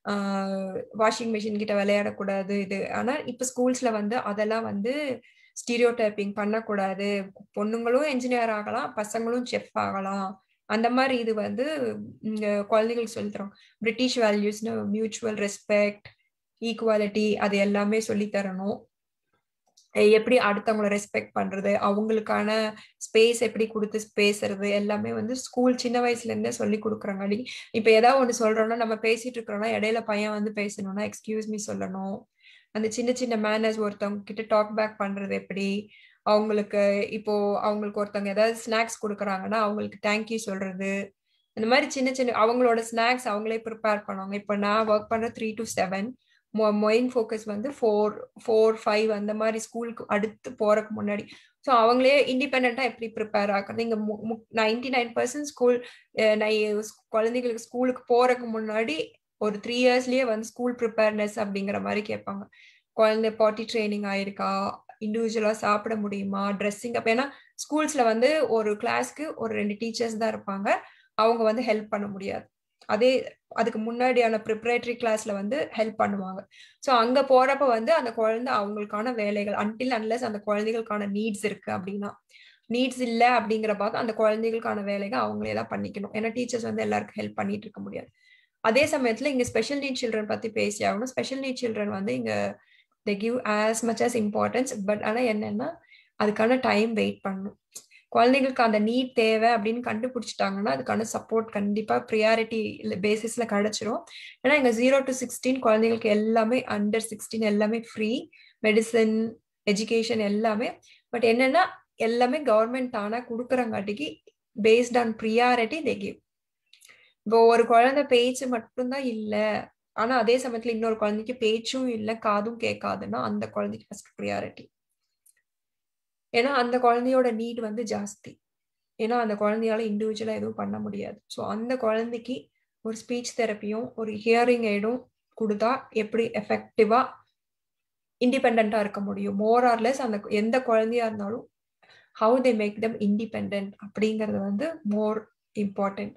வாஷிங் மிஷின் கிட்ட விளையாடக்கூடாது இது ஆனா இப்ப ஸ்கூல்ஸ்ல வந்து அதெல்லாம் வந்து ஸ்டீரியோ டைப்பிங் பண்ணக்கூடாது பொண்ணுங்களும் என்ஜினியர் ஆகலாம் பசங்களும் செஃப் ஆகலாம் அந்த மாதிரி இது வந்து இங்க குழந்தைகளுக்கு சொல்லித்தரோம் பிரிட்டிஷ் வேல்யூஸ்னு மியூச்சுவல் ரெஸ்பெக்ட் ஈக்குவாலிட்டி அது எல்லாமே சொல்லி தரணும் எப்படி அடுத்தவங்கள ரெஸ்பெக்ட் பண்றது அவங்களுக்கான ஸ்பேஸ் எப்படி கொடுத்து பேசுறது எல்லாமே வந்து ஸ்கூல் சின்ன வயசுல இருந்தே சொல்லி கொடுக்குறாங்க இப்ப ஏதாவது ஒண்ணு சொல்றோம்னா நம்ம பேசிட்டு இருக்கிறோம்னா இடையில பையன் வந்து பேசணும்னா எக்ஸ்கியூஸ் மீ சொல்லணும் அந்த சின்ன சின்ன மேனர்ஸ் ஒருத்தவங்க கிட்ட டாக் பேக் பண்றது எப்படி அவங்களுக்கு இப்போ அவங்களுக்கு ஒருத்தவங்க ஏதாவது ஸ்நாக்ஸ் கொடுக்குறாங்கன்னா அவங்களுக்கு தேங்க்யூ சொல்றது இந்த மாதிரி சின்ன சின்ன அவங்களோட ஸ்நாக்ஸ் அவங்களே ப்ரிப்பேர் பண்ணுவாங்க இப்போ நான் ஒர்க் பண்ற three to seven main focus வந்து ஃபோர் ஃபோர் ஃபைவ் அந்த மாதிரி ஸ்கூலுக்கு அடுத்து போறதுக்கு முன்னாடி ஸோ அவங்களே இண்டிபெண்டா எப்படி ப்ரிப்பேர் ஆகுறது இங்க நைன்டி நைன் பர்சன்ட் ஸ்கூல் குழந்தைங்களுக்கு ஸ்கூலுக்கு போறதுக்கு முன்னாடி ஒரு த்ரீ இயர்ஸ்லயே வந்து ஸ்கூல் ப்ரிப்பேர்னஸ் அப்படிங்கிற மாதிரி கேட்பாங்க குழந்தை பாட்டி ட்ரைனிங் ஆயிருக்கா இண்டிவிஜுவலா சாப்பிட முடியுமா ட்ரெஸ்ஸிங் அப்ப ஏன்னா ஸ்கூல்ஸ்ல வந்து ஒரு கிளாஸ்க்கு ஒரு ரெண்டு டீச்சர்ஸ் தான் இருப்பாங்க அவங்க வந்து ஹெல்ப் பண்ண முடியாது அதே அதுக்கு முன்னாடியான ப்ரிப்பரேட்டரி கிளாஸ்ல வந்து ஹெல்ப் பண்ணுவாங்க ஸோ அங்க போறப்ப வந்து அந்த குழந்தை அவங்களுக்கான வேலைகள் அன்டில் அன்லஸ் அந்த குழந்தைகளுக்கான நீட்ஸ் இருக்கு அப்படின்னா நீட்ஸ் இல்லை அப்படிங்கிற பார்க்க அந்த குழந்தைகளுக்கான வேலைகள் அவங்களே தான் பண்ணிக்கணும் ஏன்னா டீச்சர்ஸ் வந்து எல்லாருக்கும் ஹெல்ப் பண்ணிட்டு இருக்க முடியாது அதே சமயத்துல இங்க ஸ்பெஷல் நீட் சில்ட்ரன் பத்தி பேசி ஆகணும் ஸ்பெஷல் நீட் சில்ட்ரன் வந்து இங்க they give as much as importance but ஆனா என்னன்னா அதுக்கான டைம் வெயிட் பண்ணணும் குழந்தைங்களுக்கு அந்த நீட் தேவை அப்படின்னு கண்டுபிடிச்சிட்டாங்கன்னா அதுக்கான சப்போர்ட் கண்டிப்பா ப்ரியாரிட்டி பேசிஸ்ல கிடைச்சிரும் ஏன்னா இங்க ஜீரோ டு சிக்ஸ்டீன் குழந்தைங்களுக்கு எல்லாமே அண்டர் சிக்ஸ்டீன் எல்லாமே ஃப்ரீ மெடிசன் எஜுகேஷன் எல்லாமே பட் என்னன்னா எல்லாமே கவர்மெண்ட் ஆனா கொடுக்குறங்காட்டிக்கு based on priority they give இப்போ ஒரு குழந்தை பேச்சு மட்டும்தான் இல்ல ஆனா அதே சமயத்துல இன்னொரு குழந்தைக்கு பேச்சும் இல்லை காதும் கேட்காதுன்னா அந்த குழந்தைக்கு ஃபர்ஸ்ட் ப்ரியாரிட்டி ஏன்னா அந்த குழந்தையோட நீட் வந்து ஜாஸ்தி ஏன்னா அந்த குழந்தையால இண்டிவிஜுவலா எதுவும் பண்ண முடியாது ஸோ அந்த குழந்தைக்கு ஒரு ஸ்பீச் தெரப்பியும் ஒரு ஹியரிங் எய்டும் கொடுத்தா எப்படி எஃபெக்டிவா இண்டிபெண்டா இருக்க முடியும் மோர் ஆர்லெஸ் அந்த எந்த குழந்தையா இருந்தாலும் how they make them independent அப்படிங்கிறது வந்து more important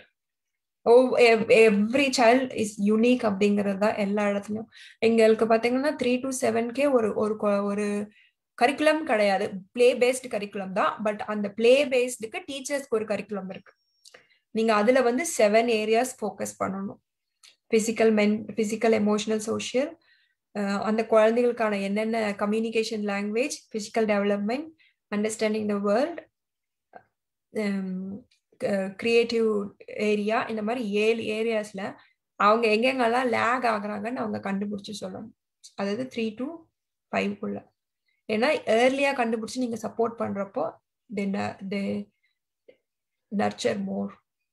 every child is unique அப்படிங்கிறது தான் எல்லா இடத்துலயும் எங்களுக்கு பாத்தீங்கன்னா த்ரீ டு செவன்கே ஒரு ஒரு ஒரு கரிக்குலம் கிடையாது பிளே பேஸ்டு கரிக்குலம் தான் பட் அந்த பிளே பேஸ்டுக்கு டீச்சர்ஸ்க்கு ஒரு கரிக்குலம் இருக்கு நீங்க அதுல வந்து செவன் ஏரியாஸ் ஃபோக்கஸ் பண்ணணும் பிசிக்கல் மென் பிசிக்கல் எமோஷனல் சோஷியல் அந்த குழந்தைகளுக்கான என்னென்ன communication language physical development understanding the world creative area இந்த மாதிரி ஏழு ஏரியாஸ்ல அவங்க எங்கெங்கெல்லாம் லேக் ஆகுறாங்கன்னு அவங்க கண்டுபிடிச்சு சொல்லணும் அதாவது த்ரீ டு ஃபைவ்க்குள்ள ஏன்னா ஏர்லியா கண்டுபிடிச்சு நீங்க சப்போர்ட் பண்றப்போ தே நர்ச்சர் மோர்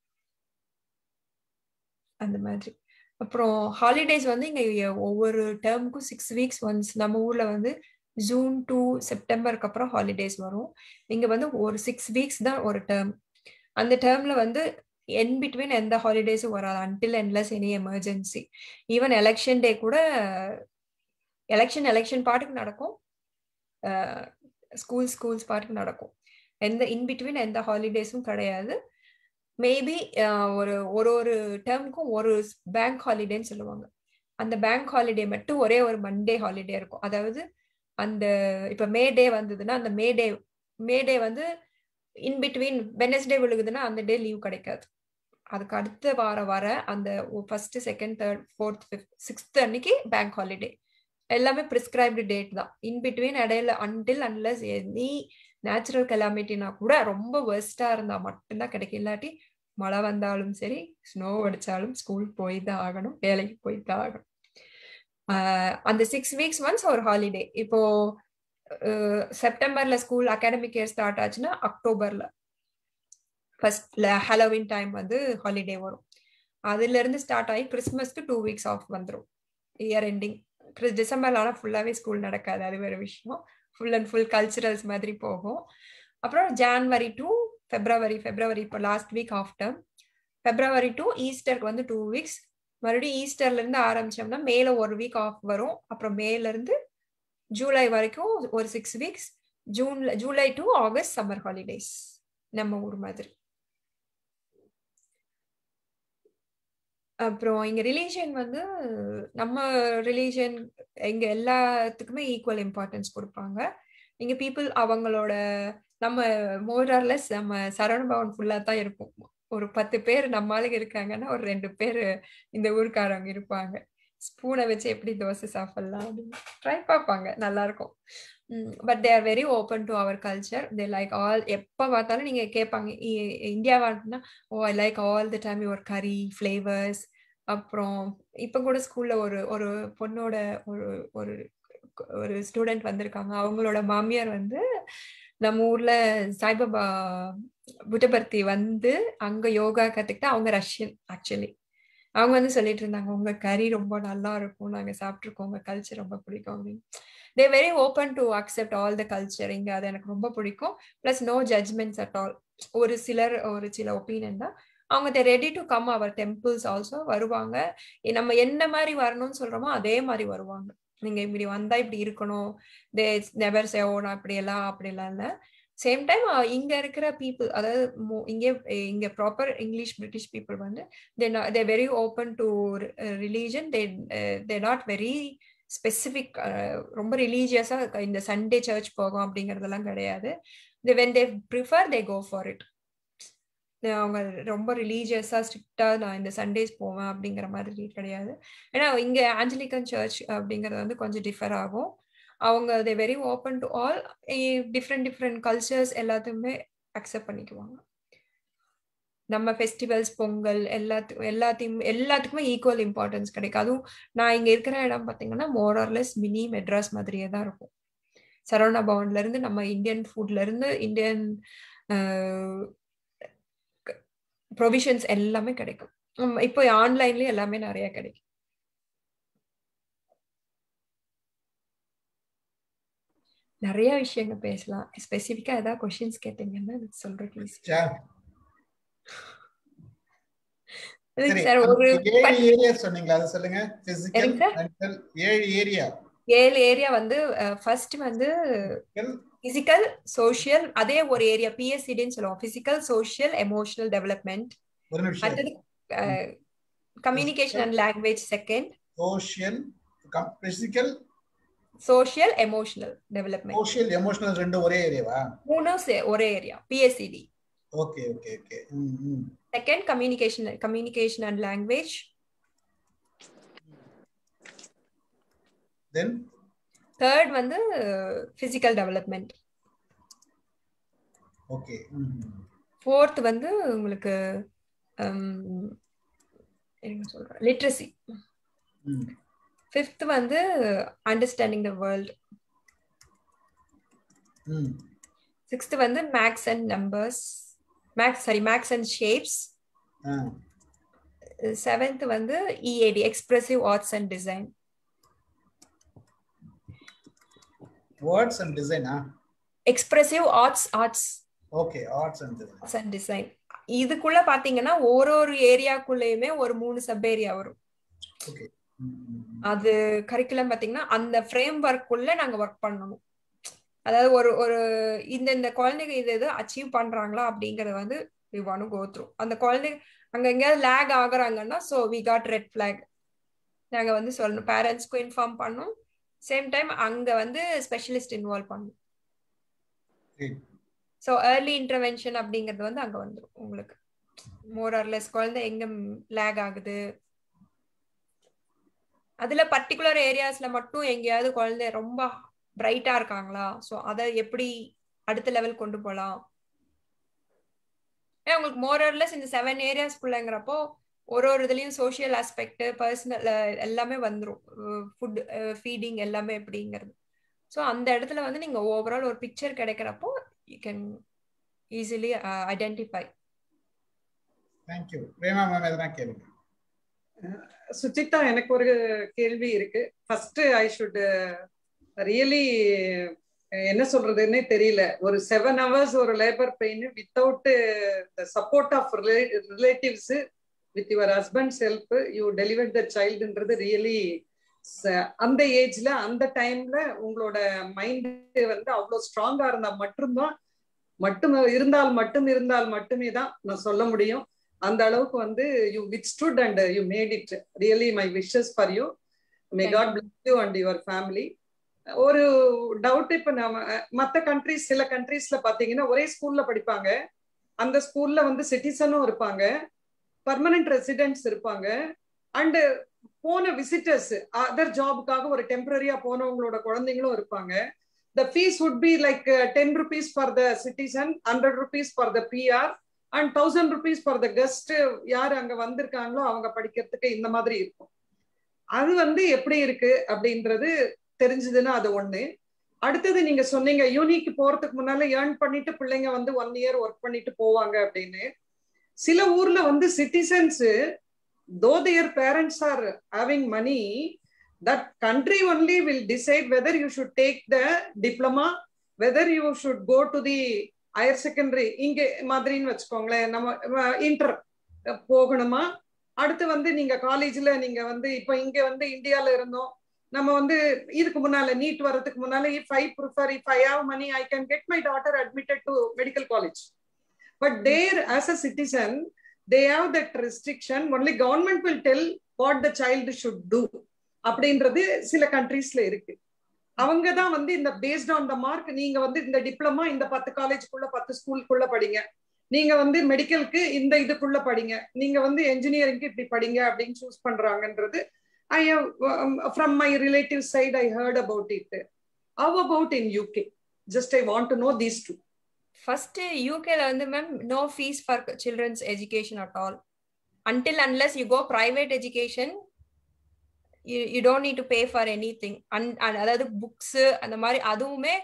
அந்த மாதிரி அப்புறம் ஹாலிடேஸ் வந்து இங்க ஒவ்வொரு டேர்முக்கும் சிக்ஸ் வீக்ஸ் ஒன்ஸ் நம்ம ஊர்ல வந்து ஜூன் டு செப்டம்பருக்கு அப்புறம் ஹாலிடேஸ் வரும் இங்க வந்து ஒரு சிக்ஸ் வீக்ஸ் தான் ஒரு டேர்ம் அந்த டேர்ம்ல வந்து என் பிட்வீன் எந்த ஹாலிடேஸும் வராது until unless any emergency even election day கூட எலெக்ஷன் எலெக்ஷன் பாட்டுக்கு நடக்கும் ஸ்கூல் ஸ்கூல்ஸ் பாட்டுக்கு நடக்கும் எந்த இன் பிட்வீன் எந்த ஹாலிடேஸும் கிடையாது மேபி ஒரு ஒரு ஒரு டேர்முக்கும் ஒரு பேங்க் ஹாலிடேன்னு சொல்லுவாங்க அந்த பேங்க் ஹாலிடே மட்டும் ஒரே ஒரு மண்டே ஹாலிடே இருக்கும் அதாவது அந்த இப்ப மே டே வந்ததுன்னா அந்த மே டே மே டே வந்து இன் பிட்வீன் வெனஸ்டே விழுகுதுன்னா அந்த டே லீவ் கிடைக்காது அதுக்கு அடுத்த வாரம் வர அந்த first second third fourth fifth sixth அன்னைக்கு பேங்க் ஹாலிடே எல்லாமே ப்ரிஸ்கிரைப்டு டேட் தான் இன் பிட்வீன் இடையில அன்டில் அன்லஸ் எனி நேச்சுரல் கெலாமிட்டினா கூட ரொம்ப வெஸ்டா இருந்தா மட்டும்தான் கிடைக்கும் இல்லாட்டி மழை வந்தாலும் சரி ஸ்னோ அடிச்சாலும் ஸ்கூல் போய் தான் ஆகணும் வேலைக்கு போய் தான் ஆகணும் அந்த சிக்ஸ் வீக்ஸ் ஒன்ஸ் ஒரு ஹாலிடே இப்போ செப்டம்பர்ல ஸ்கூல் அகாடமிக் இயர் ஸ்டார்ட் ஆச்சுன்னா அக்டோபர்ல ஃபர்ஸ்ட்ல ஹலோவின் டைம் வந்து ஹாலிடே வரும் அதுல இருந்து ஸ்டார்ட் ஆகி கிறிஸ்மஸ்க்கு டூ வீக்ஸ் ஆஃப் வந்துடும் இயர் எண்டிங் டிசம்பர்ல ஆனால் ஃபுல்லாவே ஸ்கூல் நடக்காது அது வேற விஷயம் ஃபுல் அண்ட் ஃபுல் கல்ச்சுரல்ஸ் மாதிரி போகும் அப்புறம் ஜான்வரி டு ஃபெப்ரவரி ஃபெப்ரவரி இப்போ last week of term February to ஈஸ்டருக்கு வந்து டூ வீக்ஸ் மறுபடியும் ஈஸ்டர்ல இருந்து ஆரம்பிச்சோம்னா மேல ஒரு வீக் ஆஃப் வரும் அப்புறம் மேல இருந்து ஜூலை வரைக்கும் ஒரு சிக்ஸ் வீக்ஸ் ஜூன்ல July to August summer holidays நம்ம ஊர் மாதிரி அப்புறம் இங்க ரிலீஜியன் வந்து நம்ம ரிலீஜியன் இங்க எல்லாத்துக்குமே ஈக்குவல் இம்பார்ட்டன்ஸ் கொடுப்பாங்க இங்க பீப்புள் அவங்களோட நம்ம மோரர்லெஸ் நம்ம சரவண பவன் ஃபுல்லா தான் இருக்கும் ஒரு பத்து பேர் நம்ம ஆளுங்க இருக்காங்கன்னா ஒரு ரெண்டு பேர் இந்த ஊருக்காரவங்க இருப்பாங்க ஸ்பூனை வச்சு எப்படி தோசை சாப்பிடலாம் அப்படின்னு ட்ரை பார்ப்பாங்க நல்லா இருக்கும் but they are very open to our culture they like all எப்போ பார்த்தாலும் நீங்கள் கேட்பாங்க இந்தியாவாட்டுனா oh I like all the time your curry flavours அப்புறம் இப்போ கூட ஸ்கூல்ல ஒரு ஒரு பொண்ணோட ஒரு ஒரு ஒரு ஸ்டூடெண்ட் வந்திருக்காங்க அவங்களோட மாமியார் வந்து நம்ம ஊர்ல சாய்பாபா புட்டபர்த்தி வந்து அங்க யோகா கத்துக்கிட்டு அவங்க ரஷ்யன் ஆக்சுவலி அவங்க வந்து சொல்லிட்டு இருந்தாங்க உங்க கறி ரொம்ப நல்லா இருக்கும் நாங்க சாப்பிட்டுருக்கோம் உங்க கல்ச்சர் ரொம்ப பிடிக்கும் அப்படின்னு they very open to accept all the culture இங்க அது எனக்கு ரொம்ப பிடிக்கும் plus no judgements at all ஒரு சிலர் ஒரு சில ஒப்பீனியன் தான் அவங்க they ready to come our temples also வருவாங்க நம்ம என்ன மாதிரி வரணும்னு சொல்றோமோ அதே மாதிரி வருவாங்க நீங்க இப்படி வந்தா இப்படி இருக்கணும் தே நெவர் சேவோனா அப்படி எல்லாம் அப்படி எல்லாம் இல்லை சேம் டைம் இங்க இருக்கிற பீப்புள் அதாவது இங்கே இங்க ப்ராப்பர் இங்கிலீஷ் பிரிட்டிஷ் பீப்புள் வந்து they very open to religion they they not very specific ரொம்ப ரிலீஜியஸா இந்த சண்டே சர்ச் போகும் அப்படிங்கறதெல்லாம் கிடையாது when they prefer they go for it அவங்க ரொம்ப ரிலீஜியஸா ஸ்ட்ரிக்டா நான் இந்த சண்டேஸ் போவேன் அப்படிங்கிற மாதிரி கிடையாது ஏன்னா இங்க ஆஞ்சலிகன் சர்ச் அப்படிங்கறது வந்து கொஞ்சம் டிஃபர் ஆகும் அவங்க they very open to all different different cultures எல்லாத்தையுமே அக்செப்ட் பண்ணிக்குவாங்க நம்ம ஃபெஸ்டிவல்ஸ் பொங்கல் எல்லாத்து எல்லாத்தையும் எல்லாத்துக்குமே ஈக்குவல் இம்பார்ட்டன்ஸ் கிடைக்கும் அதுவும் நான் இங்க இருக்கிற இடம் பார்த்தீங்கன்னா மோரர்லெஸ் மினி மெட்ராஸ் மாதிரியே தான் இருக்கும் சரவணா பவன்ல இருந்து நம்ம இந்தியன் ஃபுட்ல இருந்து இந்தியன் ப்ரொவிஷன்ஸ் எல்லாமே கிடைக்கும் இப்போ ஆன்லைன்லயும் எல்லாமே நிறைய கிடைக்கும் நிறைய விஷயங்கள் பேசலாம் ஸ்பெசிஃபிக்கா ஏதாவது கொஸ்டின்ஸ் கேட்டீங்கன்னா எனக்கு சொல்றேன் ப்ளீஸ் சார் ஒரு ஏழு ஏரியா சொன்னீங்களா அது சொல்லுங்க பிசிக்கல் மென்டல் ஏழு ஏரியா ஏழு ஏரியா வந்து ஃபர்ஸ்ட் வந்து பிசிக்கல் சோஷியல் அதே ஒரு ஏரியா பிஎஸ்சிடின்னு சொல்லுவோம் பிசிக்கல் சோஷியல் எமோஷனல் டெவலப்மெண்ட் அடுத்தது communication and language second social physical social emotional development social emotional ரெண்டு ஒரே ஏரியாவா மூணும் ஒரே area PSED okay okay okay second communication communication and language then third வந்து பிசிக்கல் டெவலப்மெண்ட் ஓகே ஃபோர்த் வந்து உங்களுக்கு என்ன சொல்றேன் லிட்ரஸி ஃபிஃப்த் வந்து understanding the world hmm sixth வந்து maths and numbers maths sorry maths and shapes ah seventh வந்து EAD expressive arts and design words and டிசைனா expressive arts arts okay arts and design arts and design இதுக்குள்ள பாத்தீங்கன்னா ஒரு ஒரு ஏரியாக்குள்ளேயுமே ஒரு மூணு சப் ஏரியா வரும் ஓகே அது கரிக்குலம் பாத்தீங்கன்னா அந்த ஃப்ரேம் ஒர்க்குள்ள நாங்க ஒர்க் பண்ணணும் அதாவது ஒரு ஒரு இந்த இந்த குழந்தைங்க இது எது அச்சீவ் பண்றாங்களா அப்படிங்கறது வந்து வி வாண்ட் கோ த்ரூ அந்த குழந்தைங்க அங்க எங்கேயாவது லேக் ஆகுறாங்கன்னா so we got red flag நாங்க வந்து சொல்லணும் பேரண்ட்ஸ்க்கும் இன்ஃபார்ம் பண்ணணும் சேம் டைம் அங்க வந்து ஸ்பெஷலிஸ்ட் இன்வால்வ் பண்ணணும் ஸோ ஏர்லி இன்டர்வென்ஷன் அப்படிங்கிறது வந்து அங்க வந்துடும் உங்களுக்கு மோர் ஆர்லெஸ் குழந்தை எங்க லேக் ஆகுது அதுல பர்டிகுலர் ஏரியாஸ்ல மட்டும் எங்கேயாவது குழந்தை ரொம்ப பிரைட்டா இருக்காங்களா ஸோ அதை எப்படி அடுத்த லெவல் கொண்டு போகலாம் ஏன் உங்களுக்கு மோரர்லெஸ் இந்த செவன் ஏரியாஸ்குள்ளங்கிறப்போ ஒரு ஒரு இதுலயும் சோஷியல் ஆஸ்பெக்ட் பர்சனல் எல்லாமே வந்துடும் ஃபுட் ஃபீடிங் எல்லாமே எப்படிங்கிறது ஸோ அந்த இடத்துல வந்து நீங்க ஓவரால் ஒரு பிக்சர் கிடைக்கிறப்போ you can easily identify thank you Prema ma'am எதனா கேளுங்க சுஜிதா எனக்கு ஒரு கேள்வி இருக்கு ஃபர்ஸ்ட் ஐ ஷுட் ரியலி என்ன சொல்றதுன்னே தெரியல ஒரு செவன் ஹவர்ஸ் ஒரு labour pain without support of relatives with your husband's help you deliver the சைல்டுன்றது ரியலி அந்த ஏஜ்ல அந்த டைம்ல உங்களோட மைண்ட் வந்து அவ்வளவு ஸ்ட்ராங்கா இருந்தா மட்டும்தான் மட்டும் இருந்தால் மட்டும் இருந்தால் மட்டுமே தான் நான் சொல்ல முடியும் அந்த அளவுக்கு வந்து you withstood and you made it really my wishes for you may God bless you and your family ஒரு டவுட் இப்ப நம்ம மற்ற கண்ட்ரிஸ் சில கண்ட்ரீஸ்ல பாத்தீங்கன்னா ஒரே ஸ்கூல்ல படிப்பாங்க அந்த ஸ்கூல்ல வந்து சிட்டிசனும் இருப்பாங்க பர்மனன்ட் ரெசிடென்ட்ஸ் இருப்பாங்க அண்ட் போன விசிட்டர்ஸ் அதர் ஜாபுக்காக ஒரு டெம்பரரியா போனவங்களோட குழந்தைங்களும் இருப்பாங்க the fees would be like ten rupees for the citizen hundred rupees for the PR and thousand rupees for the guest யார் அங்க வந்திருக்காங்களோ அவங்க படிக்கிறதுக்கு இந்த மாதிரி இருக்கும் அது வந்து எப்படி இருக்கு அப்படின்றது தெரிஞ்சதுன்னா அது ஒண்ணு அடுத்தது நீங்க சொன்னீங்க யூனிக்கு போறதுக்கு முன்னால ஏர்ன் பண்ணிட்டு பிள்ளைங்க வந்து ஒன் இயர் ஒர்க் பண்ணிட்டு போவாங்க அப்படின்னு சில ஊர்ல வந்து citizens though their parents are having money that country only will decide whether you should take the diploma whether you should go to the higher secondary இங்க மாதிரின்னு வச்சுக்கோங்களேன் நம்ம இன்டர் போகணுமா அடுத்து வந்து நீங்க காலேஜ்ல நீங்க வந்து இப்ப இங்க வந்து இந்தியால இருந்தோம் நம்ம வந்து இதுக்கு முன்னால நீட் வர்றதுக்கு முன்னால if I prefer if I have money I can get my daughter admitted to medical college but there as a citizen they have that restriction only government will tell what the child should do அப்படின்றது சில கண்ட்ரீஸ்ல இருக்கு அவங்க தான் வந்து இந்த பேஸ்ட் ஆன் த மார்க் நீங்க வந்து இந்த டிப்ளமா இந்த பத்து காலேஜ்க்குள்ள பத்து ஸ்கூலுக்குள்ள படிங்க நீங்க வந்து மெடிக்கலுக்கு இந்த இதுக்குள்ள படிங்க நீங்க வந்து என்ஜினியரிங்க்கு இப்படி படிங்க அப்படின்னு சூஸ் பண்றாங்கன்றது I have from my relative side I heard about it how about in UK just I want to know these two first யூகேல வந்து ma'am no fees for childrens education at all until unless you go private education you don't need to pay for any thing அதாவது புக்ஸ் அந்த மாதிரி அதுவுமே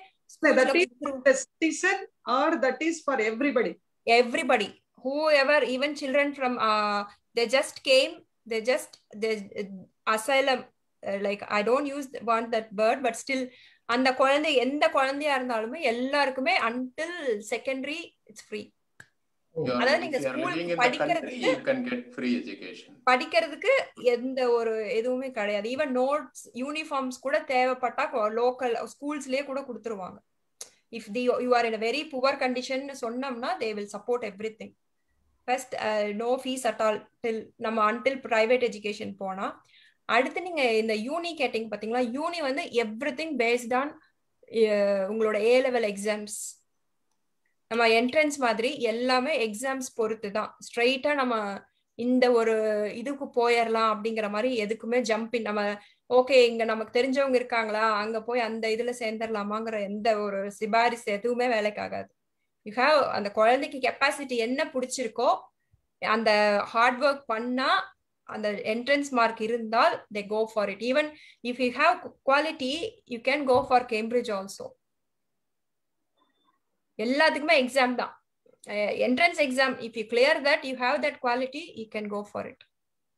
citizen or that is for everybody everybody whoever even children from uh, they just came they just they asylum uh, like i don't use want that word but still அந்த குழந்தை எந்த குழந்தையா இருந்தாலுமே எல்லாருக்குமே அன்டில் செகண்டரி இட்ஸ் ஃப்ரீ அதாவது நீங்க ஸ்கூல் படிக்கிறதுக்கு படிக்கிறதுக்கு எந்த ஒரு எதுவுமே கிடையாது ஈவன் நோட்ஸ் யூனிஃபார்ம்ஸ் கூட தேவைப்பட்டா லோக்கல் ஸ்கூல்ஸ்லயே கூட கொடுத்துருவாங்க if the you are in a very poor condition சொன்னோம்னா they will support every thing first no fees at all till நம்ம அன்டில் ப்ரைவேட் எஜுகேஷன் போனா அடுத்து நீங்க இந்த யூனி கேட்டிங் பாத்தீங்களா யூனி வந்து எவ்ரி திங் பேஸ்ட் ஆன் உங்களோட ஏ லெவல் எக்ஸாம்ஸ் நம்ம என்ட்ரன்ஸ் மாதிரி எல்லாமே எக்ஸாம்ஸ் பொறுத்து தான் ஸ்ட்ரெயிட்டா நம்ம இந்த ஒரு இதுக்கு போயிடலாம் அப்படிங்கிற மாதிரி எதுக்குமே ஜம்பின் நம்ம ஓகே இங்க நமக்கு தெரிஞ்சவங்க இருக்காங்களா அங்க போய் அந்த இதுல சேர்ந்துடலாமாங்கிற எந்த ஒரு சிபாரிசு எதுவுமே வேலைக்கு ஆகாது யூ ஹாவ் அந்த குழந்தைக்கு கெப்பாசிட்டி என்ன பிடிச்சிருக்கோ அந்த ஹார்ட் ஒர்க் பண்ணா அந்த என்ட்ரன்ஸ் மார்க் இருந்தால் they go for it even if you have quality you can go for Cambridge also எல்லாத்துக்குமே எக்ஸாம் தான் entrance exam if you clear that you have that quality you can go for it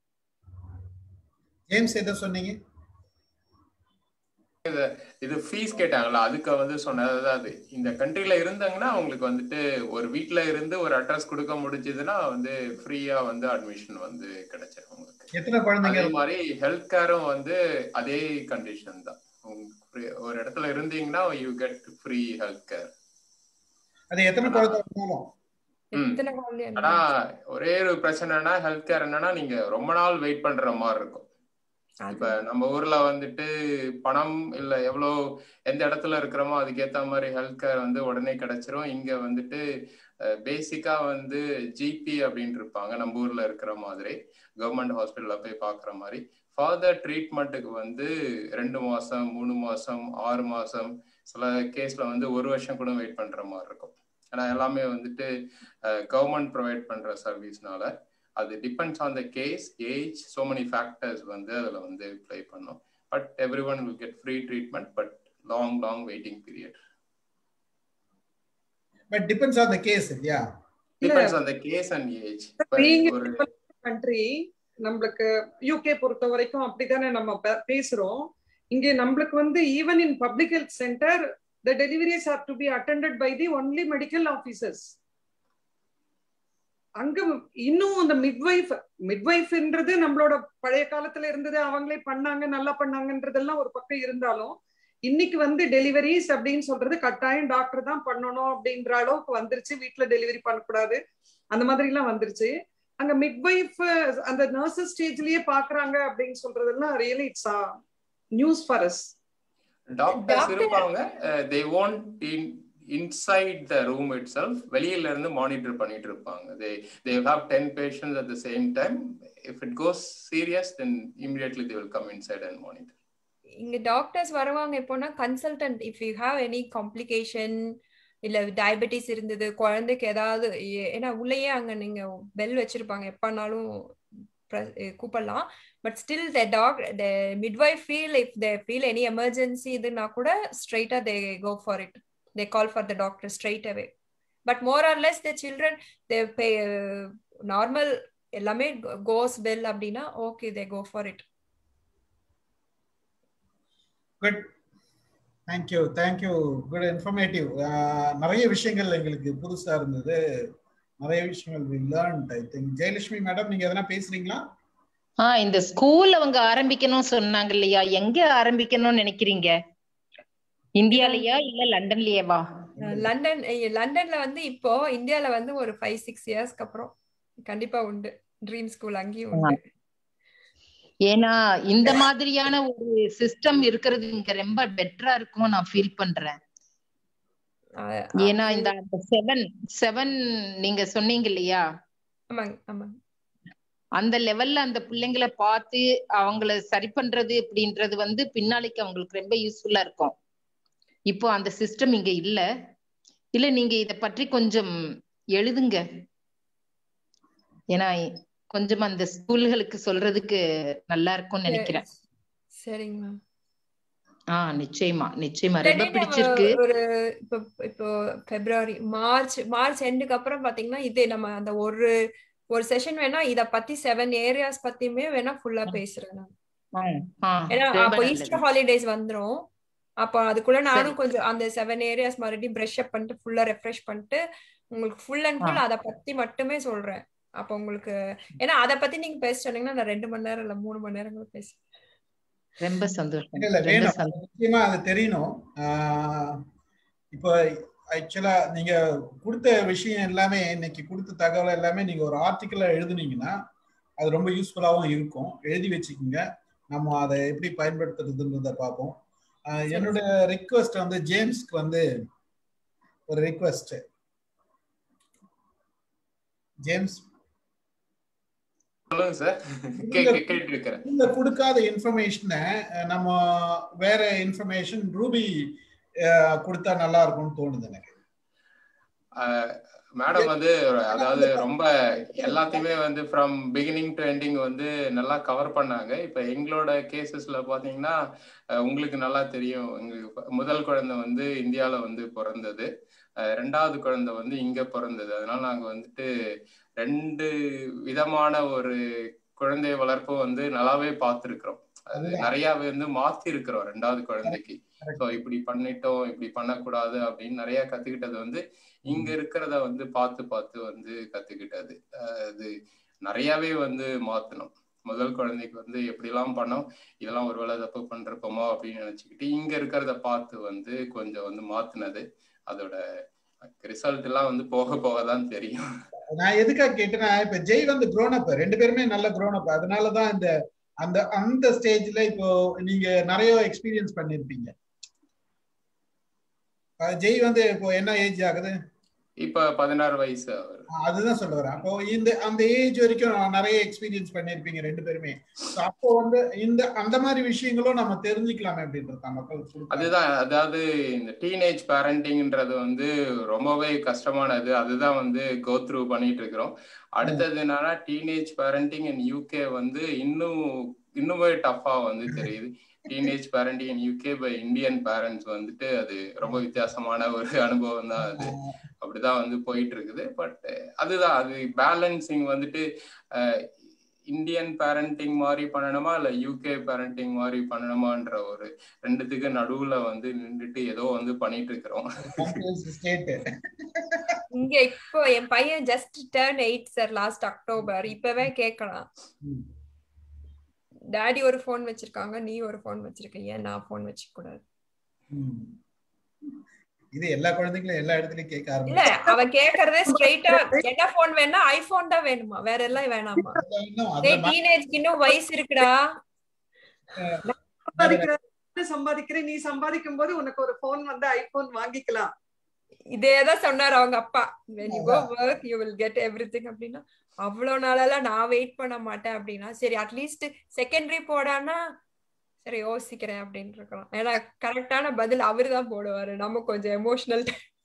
James எதை சொன்னீங்க இது ஃபீஸ் கேட்டாங்களா அதுக்கு வந்து சொன்னது அதாவது இந்த கண்ட்ரில இருந்தாங்கன்னா அவங்களுக்கு வந்துட்டு ஒரு வீட்ல இருந்து ஒரு அட்ரஸ் கொடுக்க முடிஞ்சதுன்னா வந்து ஃப்ரீயா வந்து அட்மிஷன் வந்து கிடைச்சிடும் உங்களுக்கு எத்தனை குழந்தைங்க அதே மாதிரி ஹெல்த் கேரும் வந்து அதே கண்டிஷன் தான் ஒரு இடத்துல இருந்தீங்கன்னா you get free health care அது எத்தனை குழந்தை இருந்தாலும் எத்தனை குழந்தை ஆனா ஒரே ஒரு பிரச்சனைனா ஹெல்த் கேர் என்னன்னா நீங்க ரொம்ப நாள் வெயிட் பண்ற மாதிரி இருக்கும் இப்ப நம்ம ஊர்ல வந்துட்டு பணம் இல்ல எவ்வளவு எந்த இடத்துல இருக்கிறோமோ அதுக்கேத்த மாதிரி ஹெல்த் கேர் வந்து உடனே கிடைச்சிரும் இங்க வந்துட்டு பேசிக்கா வந்து ஜிபி அப்படின்னு இருப்பாங்க நம்ம ஊர்ல இருக்கிற மாதிரி கவர்மெண்ட் ஹாஸ்பிட்டல்ல போய் பாக்குற மாதிரி ஃபாதர் ட்ரீட்மெண்ட்டுக்கு வந்து ரெண்டு மாசம் மூணு மாசம் ஆறு மாசம் சில கேஸ்ல வந்து ஒரு வருஷம் கூட வெயிட் பண்ற மாதிரி இருக்கும் ஏன்னா எல்லாமே வந்துட்டு கவர்மெண்ட் ப்ரொவைட் பண்ற சர்வீஸ்னால அது depends on the case age so many factors வந்து அதில் வந்து ப்ளே பண்ணும் but every one will get free treatment but long long waiting period but depends on the case இல்லையா depends on the case and age ஒரு கண்ட்ரி நம்மளுக்கு யூகே பொறுத்த வரைக்கும் அப்படித்தானே நம்ம பேசுறோம் இங்கே நம்மளுக்கு வந்து even in public health centre the deliveries have to be attended by the only medical officers அங்க இன்னும் அந்த மிட்வைஃப் மிட்வைஃப்ன்றது நம்மளோட பழைய காலத்துல இருந்தது அவங்களே பண்ணாங்க நல்லா பண்ணாங்கன்றதெல்லாம் ஒரு பக்கம் இருந்தாலும் இன்னைக்கு வந்து டெலிவரிஸ் அப்படின்னு சொல்றது கட்டாயம் டாக்டர் தான் பண்ணணும் அப்படின்ற அளவுக்கு வந்துருச்சு வீட்டுல டெலிவரி பண்ணக்கூடாது அந்த மாதிரி எல்லாம் வந்துருச்சு அங்க மிட்வைஃப் அந்த நர்சஸ் ஸ்டேஜ்லயே பாக்குறாங்க அப்படின்னு சொல்றதெல்லாம் really it's news for us doctors இருப்பாங்க they want inside the room itself வெளியில இருந்து மானிட்டர் பண்ணிட்டு இருப்பாங்க they they have ten patients at the same time if it goes serious then immediately they will come inside and monitor இங்க டாக்டர்ஸ் வருவாங்க எப்போனா consultant if you have any complication இல்ல டயபெட்டிஸ் இருந்தது குழந்தைக்கு ஏதாவது ஏன்னா உள்ளேயே அங்க நீங்க பெல் வச்சிருப்பாங்க எப்பனாலும் கூப்பிடலாம் but still the doc the midwife feel if they feel any emergency இதுனா கூட ஸ்ட்ரைட்டா they go for it they call for the doctor straight away but more or less the children they pay uh, normal எல்லாமே goes well அப்படின்னா okay they go for it good thank you thank you good informative நிறைய விஷயங்கள் எங்களுக்கு புதுசா இருந்தது நிறைய விஷயங்கள் we learn I think Jayalakshmi madam நீங்க எதனா பேசுறீங்களா ஆ இந்த ஸ்கூல் அவங்க ஆரம்பிக்கணும் சொன்னாங்க இல்லையா எங்க ஆரம்பிக்கணும்னு நினைக்கிறீங்க இந்தியாலயா இல்ல லண்டன்லயேவா லண்டன் லண்டன்ல வந்து இப்போ இந்தியால வந்து ஒரு ஃபைவ் சிக்ஸ் இயர்ஸ்க்கு அப்புறம் கண்டிப்பா உண்டு ட்ரீம் ஸ்கூல் அங்கேயும் உண்டு ஏன்னா இந்த மாதிரியான ஒரு சிஸ்டம் இருக்கிறது இங்க ரொம்ப பெட்டரா இருக்கும் நான் ஃபீல் பண்றேன் ஏன்னா இந்த செவன் செவன் நீங்க சொன்னீங்க இல்லையா ஆமாங்க ஆமாங்க அந்த லெவல்ல அந்த பிள்ளைங்களை பார்த்து அவங்கள சரி பண்றது அப்படின்றது வந்து பின்னாளைக்கு அவங்களுக்கு ரொம்ப யூஸ்ஃபுல்லா இருக்கும் இப்போ அந்த சிஸ்டம் இங்க இல்ல இல்ல நீங்க இத பற்றி கொஞ்சம் எழுதுங்க ஏன்னா கொஞ்சம் அந்த ஸ்கூல்களுக்கு சொல்றதுக்கு நல்லா இருக்கும்னு நினைக்கிறேன் சரிங்க மேம் ஆஹ் நிச்சயமா நிச்சயமா ரொம்ப பிடிச்சிருக்கு ஒரு இப்போ இப்போ பிப்ரவரி மார்ச் மார்ச் எண்டுக்கு அப்புறம் பாத்தீங்கன்னா இது நம்ம அந்த ஒரு ஒரு செஷன் வேணா இத பத்தி செவன் ஏரியாஸ் பத்தியுமே வேணா ஃபுல்லா பேசுறேன் நான் ஏன்னா அப்போ ஈஸ்டர் ஹாலிடேஸ் வந்துரும் அப்போ அதுக்குள்ள நானும் கொஞ்சம் அந்த செவன் ஏரியாஸ் மறுபடியும் ப்ரஷ் அப் பண்ணிட்டு ஃபுல்லா ரெஃப்ரெஷ் பண்ணிட்டு உங்களுக்கு ஃபுல் அண்ட் ஃபுல் அதை பத்தி மட்டுமே சொல்றேன் அப்போ உங்களுக்கு ஏன்னா அதை பத்தி நீங்க பேச சொன்னீங்கன்னா நான் ரெண்டு மணி நேரம் இல்ல மூணு மணி நேரம் கூட பேசுவேன் ரொம்ப சந்தோஷம் இல்ல வேணும் நிச்சயமா அது தெரியணும் இப்போ ஆக்சுவலா நீங்க கொடுத்த விஷயம் எல்லாமே இன்னைக்கு கொடுத்த தகவல் எல்லாமே நீங்க ஒரு ஆர்டிக்கலா எழுதுனீங்கன்னா அது ரொம்ப யூஸ்ஃபுல்லாகவும் இருக்கும் எழுதி வச்சுக்கோங்க நம்ம அதை எப்படி பயன்படுத்துறதுன்றத பார்ப்போம் என்னோட ரிக்வஸ்ட் வந்து ஜேம்ஸ்க்கு வந்து ஒரு ரிக்வஸ்ட் ஜேம்ஸ் சொல்லுங்க சார் கேட்டு இருக்கிறேன் இந்த கொடுக்காத இன்ஃபர்மேஷனை நம்ம வேற இன்ஃபர்மேஷன் ரூபி கொடுத்தா நல்லா இருக்கும்னு தோணுது எனக்கு மேடம் வந்து அதாவது ரொம்ப எல்லாத்தையுமே வந்து ஃப்ரம் பிகினிங் டு எண்டிங் வந்து நல்லா கவர் பண்ணாங்க இப்ப எங்களோட கேசஸ்ல பாத்தீங்கன்னா உங்களுக்கு நல்லா தெரியும் எங்களுக்கு முதல் குழந்தை வந்து இந்தியால வந்து பிறந்தது ரெண்டாவது குழந்தை வந்து இங்க பிறந்தது அதனால நாங்க வந்துட்டு ரெண்டு விதமான ஒரு குழந்தை வளர்ப்பு வந்து நல்லாவே பார்த்துருக்குறோம் அது நிறையவே வந்து மாத்தி இருக்கிறோம் ரெண்டாவது குழந்தைக்கு ஸோ இப்படி பண்ணிட்டோம் இப்படி பண்ணக்கூடாது அப்படின்னு நிறைய கத்துக்கிட்டது வந்து இங்க இருக்கிறத வந்து பார்த்து பார்த்து வந்து கத்துக்கிட்டது அது நிறையவே வந்து மாத்தணும் முதல் குழந்தைக்கு வந்து எப்படிலாம் பண்ணோம் இதெல்லாம் ஒரு வேலை தப்பு பண்றப்போமோ அப்படின்னு நினைச்சுக்கிட்டு இங்க இருக்கிறத பார்த்து வந்து கொஞ்சம் வந்து மாத்தினது அதோட ரிசல்ட் எல்லாம் வந்து போக போக தான் தெரியும் நான் எதுக்காக கேட்டேன்னா இப்ப ஜெய் வந்து க்ரோன் அப் ரெண்டு பேருமே நல்ல க்ரோன் அப் அதனாலதான் இந்த அந்த அந்த ஸ்டேஜ்ல இப்போ நீங்க நிறைய எக்ஸ்பீரியன்ஸ் பண்ணிருப்பீங்க ஜெய் வந்து இப்போ என்ன ஏஜ் ஆகுது இப்ப பதினாறு வயசு அவர் அதுதான் சொல்ல வரேன் அப்போ இந்த அந்த ஏஜ் வரைக்கும் நிறைய எக்ஸ்பீரியன்ஸ் பண்ணிருப்பீங்க ரெண்டு பேருமே அப்போ வந்து இந்த அந்த மாதிரி விஷயங்களும் நம்ம தெரிஞ்சுக்கலாமே அப்படின்றது மக்கள் அதுதான் அதாவது இந்த டீனேஜ் பேரண்டிங்ன்றது வந்து ரொம்பவே கஷ்டமானது அதுதான் வந்து கோ த்ரூ பண்ணிட்டு இருக்கிறோம் அடுத்தது என்னன்னா டீனேஜ் பேரண்டிங் இன் யூகே வந்து இன்னும் இன்னுமே டஃபா வந்து தெரியுது teenage parenting in UK by Indian parents வந்துட்டு அது ரொம்ப வித்தியாசமான ஒரு அனுபவம் தான் அது அப்படிதான் வந்து போயிட்டு இருக்குது பட் அதுதான் அது பேலன்சிங் வந்துட்டு இந்தியன் பேரண்டிங் மாதிரி பண்ணணுமா இல்ல யூகே பேரண்டிங் மாதிரி பண்ணணுமான்ற ஒரு ரெண்டுத்துக்கு நடுவுல வந்து நின்றுட்டு ஏதோ வந்து பண்ணிட்டு இருக்கிறோம் இங்க இப்போ என் பையன் just turn eight sir last October இப்பவே கேட்கலாம் டாடி ஒரு போன் வச்சிருக்காங்க நீ ஒரு போன் வச்சிருக்க ஏன் நான் போன் வச்சுக்க கூடாது இது எல்லா குழந்தைங்களும் எல்லா இடத்துலயும் கேட்க இல்ல அவன் கேக்குறதே ஸ்ட்ரைட்டா என்ன போன் வேணா ஐபோன் தான் வேணுமா வேற எல்லாம் வேணாமா டீனேஜ்க்கு இன்னும் வயசு இருக்குடா சம்பாதிக்கிறேன் நீ சம்பாதிக்கும் போது உனக்கு ஒரு போன் வந்து ஐபோன் வாங்கிக்கலாம் இதேதான் சொன்னாரு அவங்க அப்பா when you go work you will get everything அப்படின்னா அவ்வளவு நாளெல்லாம் நான் வெயிட் பண்ண மாட்டேன் அப்படின்னா சரி அட்லீஸ்ட் செகண்டரி போடான்னா சரி யோசிக்கிறேன் அப்படின்னு இருக்கலாம் ஏன்னா கரெக்டான பதில் அவரு தான் போடுவாரு நம்ம கொஞ்சம் எமோஷனல்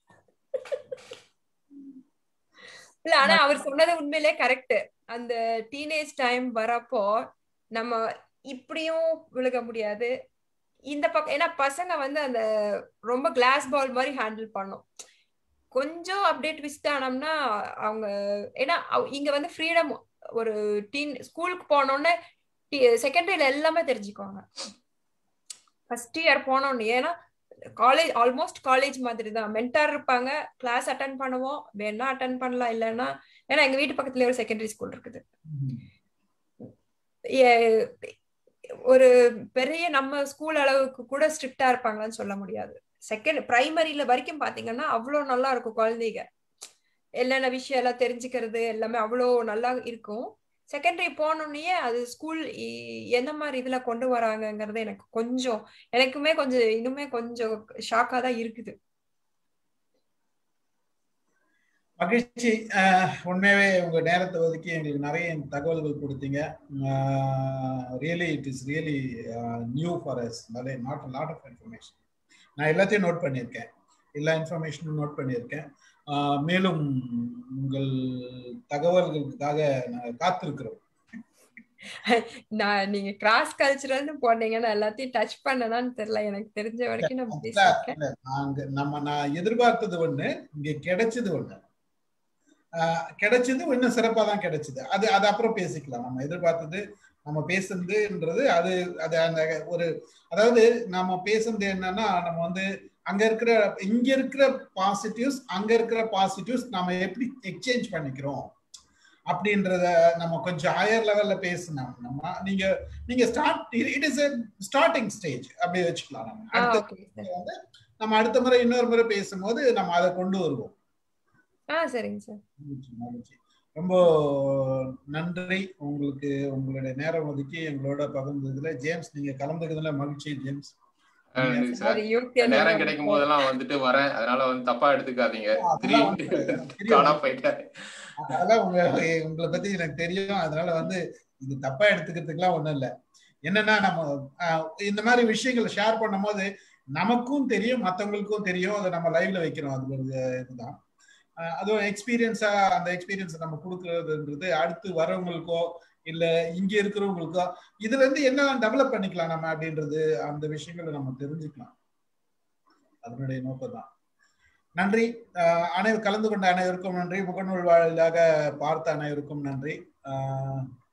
இல்ல ஆனா அவர் சொன்னது உண்மையிலே கரெக்ட் அந்த டீனேஜ் டைம் வரப்போ நம்ம இப்படியும் விழுக முடியாது இந்த பக்கம் ஏன்னா பசங்க வந்து அந்த ரொம்ப கிளாஸ் பால் மாதிரி ஹேண்டில் பண்ணும் கொஞ்சம் அப்படியே ட்விஸ்ட் ஆனோம்னா அவங்க ஏன்னா இங்க வந்து ஃப்ரீடம் ஒரு டீன் ஸ்கூலுக்கு போனோடனே செகண்டரியில எல்லாமே தெரிஞ்சுக்குவாங்க ஃபர்ஸ்ட் இயர் போனோன்னு ஏன்னா காலேஜ் ஆல்மோஸ்ட் காலேஜ் மாதிரி தான் மென்டார் இருப்பாங்க கிளாஸ் அட்டன் பண்ணுவோம் வேணா அட்டன் பண்ணலாம் இல்லைன்னா ஏன்னா எங்க வீட்டு பக்கத்துல ஒரு செகண்டரி ஸ்கூல் இருக்குது ஒரு பெரிய நம்ம ஸ்கூல் அளவுக்கு கூட ஸ்ட்ரிக்டா இருப்பாங்களான்னு சொல்ல முடியாது செகண்ட் பிரைமரியில வரைக்கும் பாத்தீங்கன்னா அவ்வளோ நல்லா இருக்கும் குழந்தைங்க என்னென்ன விஷயம் எல்லாம் தெரிஞ்சுக்கிறது எல்லாமே அவ்வளோ நல்லா இருக்கும் செகண்டரி போனோடனே அது ஸ்கூல் எந்த மாதிரி இதுல கொண்டு வராங்கங்கிறது எனக்கு கொஞ்சம் எனக்குமே கொஞ்சம் இன்னுமே கொஞ்சம் ஷாக்கா தான் இருக்குது மகிழ்ச்சி உண்மையாவே உங்க நேரத்தை ஒதுக்கி எங்களுக்கு நிறைய தகவல்கள் கொடுத்தீங்க really it is really new for us நிறைய நாட் லாட் ஆஃப் இன்ஃபர்மேஷன் நான் எல்லாத்தையும் நோட் பண்ணியிருக்கேன் எல்லா இன்ஃபர்மேஷனும் நோட் பண்ணியிருக்கேன் மேலும் உங்கள் தகவல்களுக்காக நாங்கள் காத்திருக்கிறோம் நான் நீங்க கிராஸ் கல்ச்சரல்னு போனீங்கன்னா எல்லாத்தையும் டச் பண்ணதான்னு தெரியல எனக்கு தெரிஞ்ச வரைக்கும் நம்ம பேசியிருக்கேன் நாங்க நம்ம நான் எதிர்பார்த்தது ஒண்ணு இங்க கிடைச்சது ஒண்ணு கிடைச்சது இன்னும் சிறப்பா தான் கிடைச்சது அது அது அப்புறம் பேசிக்கலாம் நம்ம எதிர்பார்த்தது நம்ம பேசுனதுன்றது அது அது அந்த ஒரு அதாவது நம்ம பேசுனது என்னன்னா நம்ம வந்து அங்க இருக்கிற இங்க இருக்கிற பாசிட்டிவ்ஸ் அங்க இருக்கிற பாசிட்டிவ்ஸ் நம்ம எப்படி எக்ஸ்சேஞ்ச் பண்ணிக்கிறோம் அப்படின்றத நம்ம கொஞ்சம் ஹையர் லெவல்ல பேசணும் நம்ம நீங்க நீங்க start it is starting stage அப்படி வச்சுக்கலாம் நம்ம அடுத்த வந்து நம்ம அடுத்த முறை இன்னொரு முறை பேசும்போது நம்ம அதை கொண்டு வருவோம் ஆ சரிங்க சார் மகிழ்ச்சி ரொம்ப நன்றி உங்களுக்கு உங்களுடைய நேரம் ஒதுக்கி எங்களோட பகிர்ந்ததுல ஜேம்ஸ் நீங்க கலந்துக்கிறதுல மகிழ்ச்சி ஜேம்ஸ் நேரம் கிடைக்கும் போதெல்லாம் வந்துட்டு வரேன் அதனால வந்து தப்பா எடுத்துக்காதீங்க காணா போயிட்டேன் அதெல்லாம் உங்க உங்களை பத்தி எனக்கு தெரியும் அதனால வந்து இது தப்பா எடுத்துக்கிறதுக்குலாம் ஒண்ணும் இல்ல என்னன்னா நம்ம இந்த மாதிரி விஷயங்களை ஷேர் பண்ணும் போது நமக்கும் தெரியும் மத்தவங்களுக்கும் தெரியும் அதை நம்ம லைவ்ல வைக்கிறோம் அது ஒரு இதுதான் அதுவும் எக்ஸ்பீரியன்ஸா அந்த எக்ஸ்பீரியன்ஸ் நம்ம கொடுக்கறதுன்றது அடுத்து வரவங்களுக்கோ இல்ல இங்க இருக்கிறவங்களுக்கோ இதுல இருந்து என்ன டெவலப் பண்ணிக்கலாம் நம்ம அப்படின்றது அந்த விஷயங்களை நம்ம தெரிஞ்சுக்கலாம் அதனுடைய நோக்கம் தான் நன்றி அனைவர் கலந்து கொண்ட அனைவருக்கும் நன்றி முகநூல் வாயிலாக பார்த்த அனைவருக்கும் நன்றி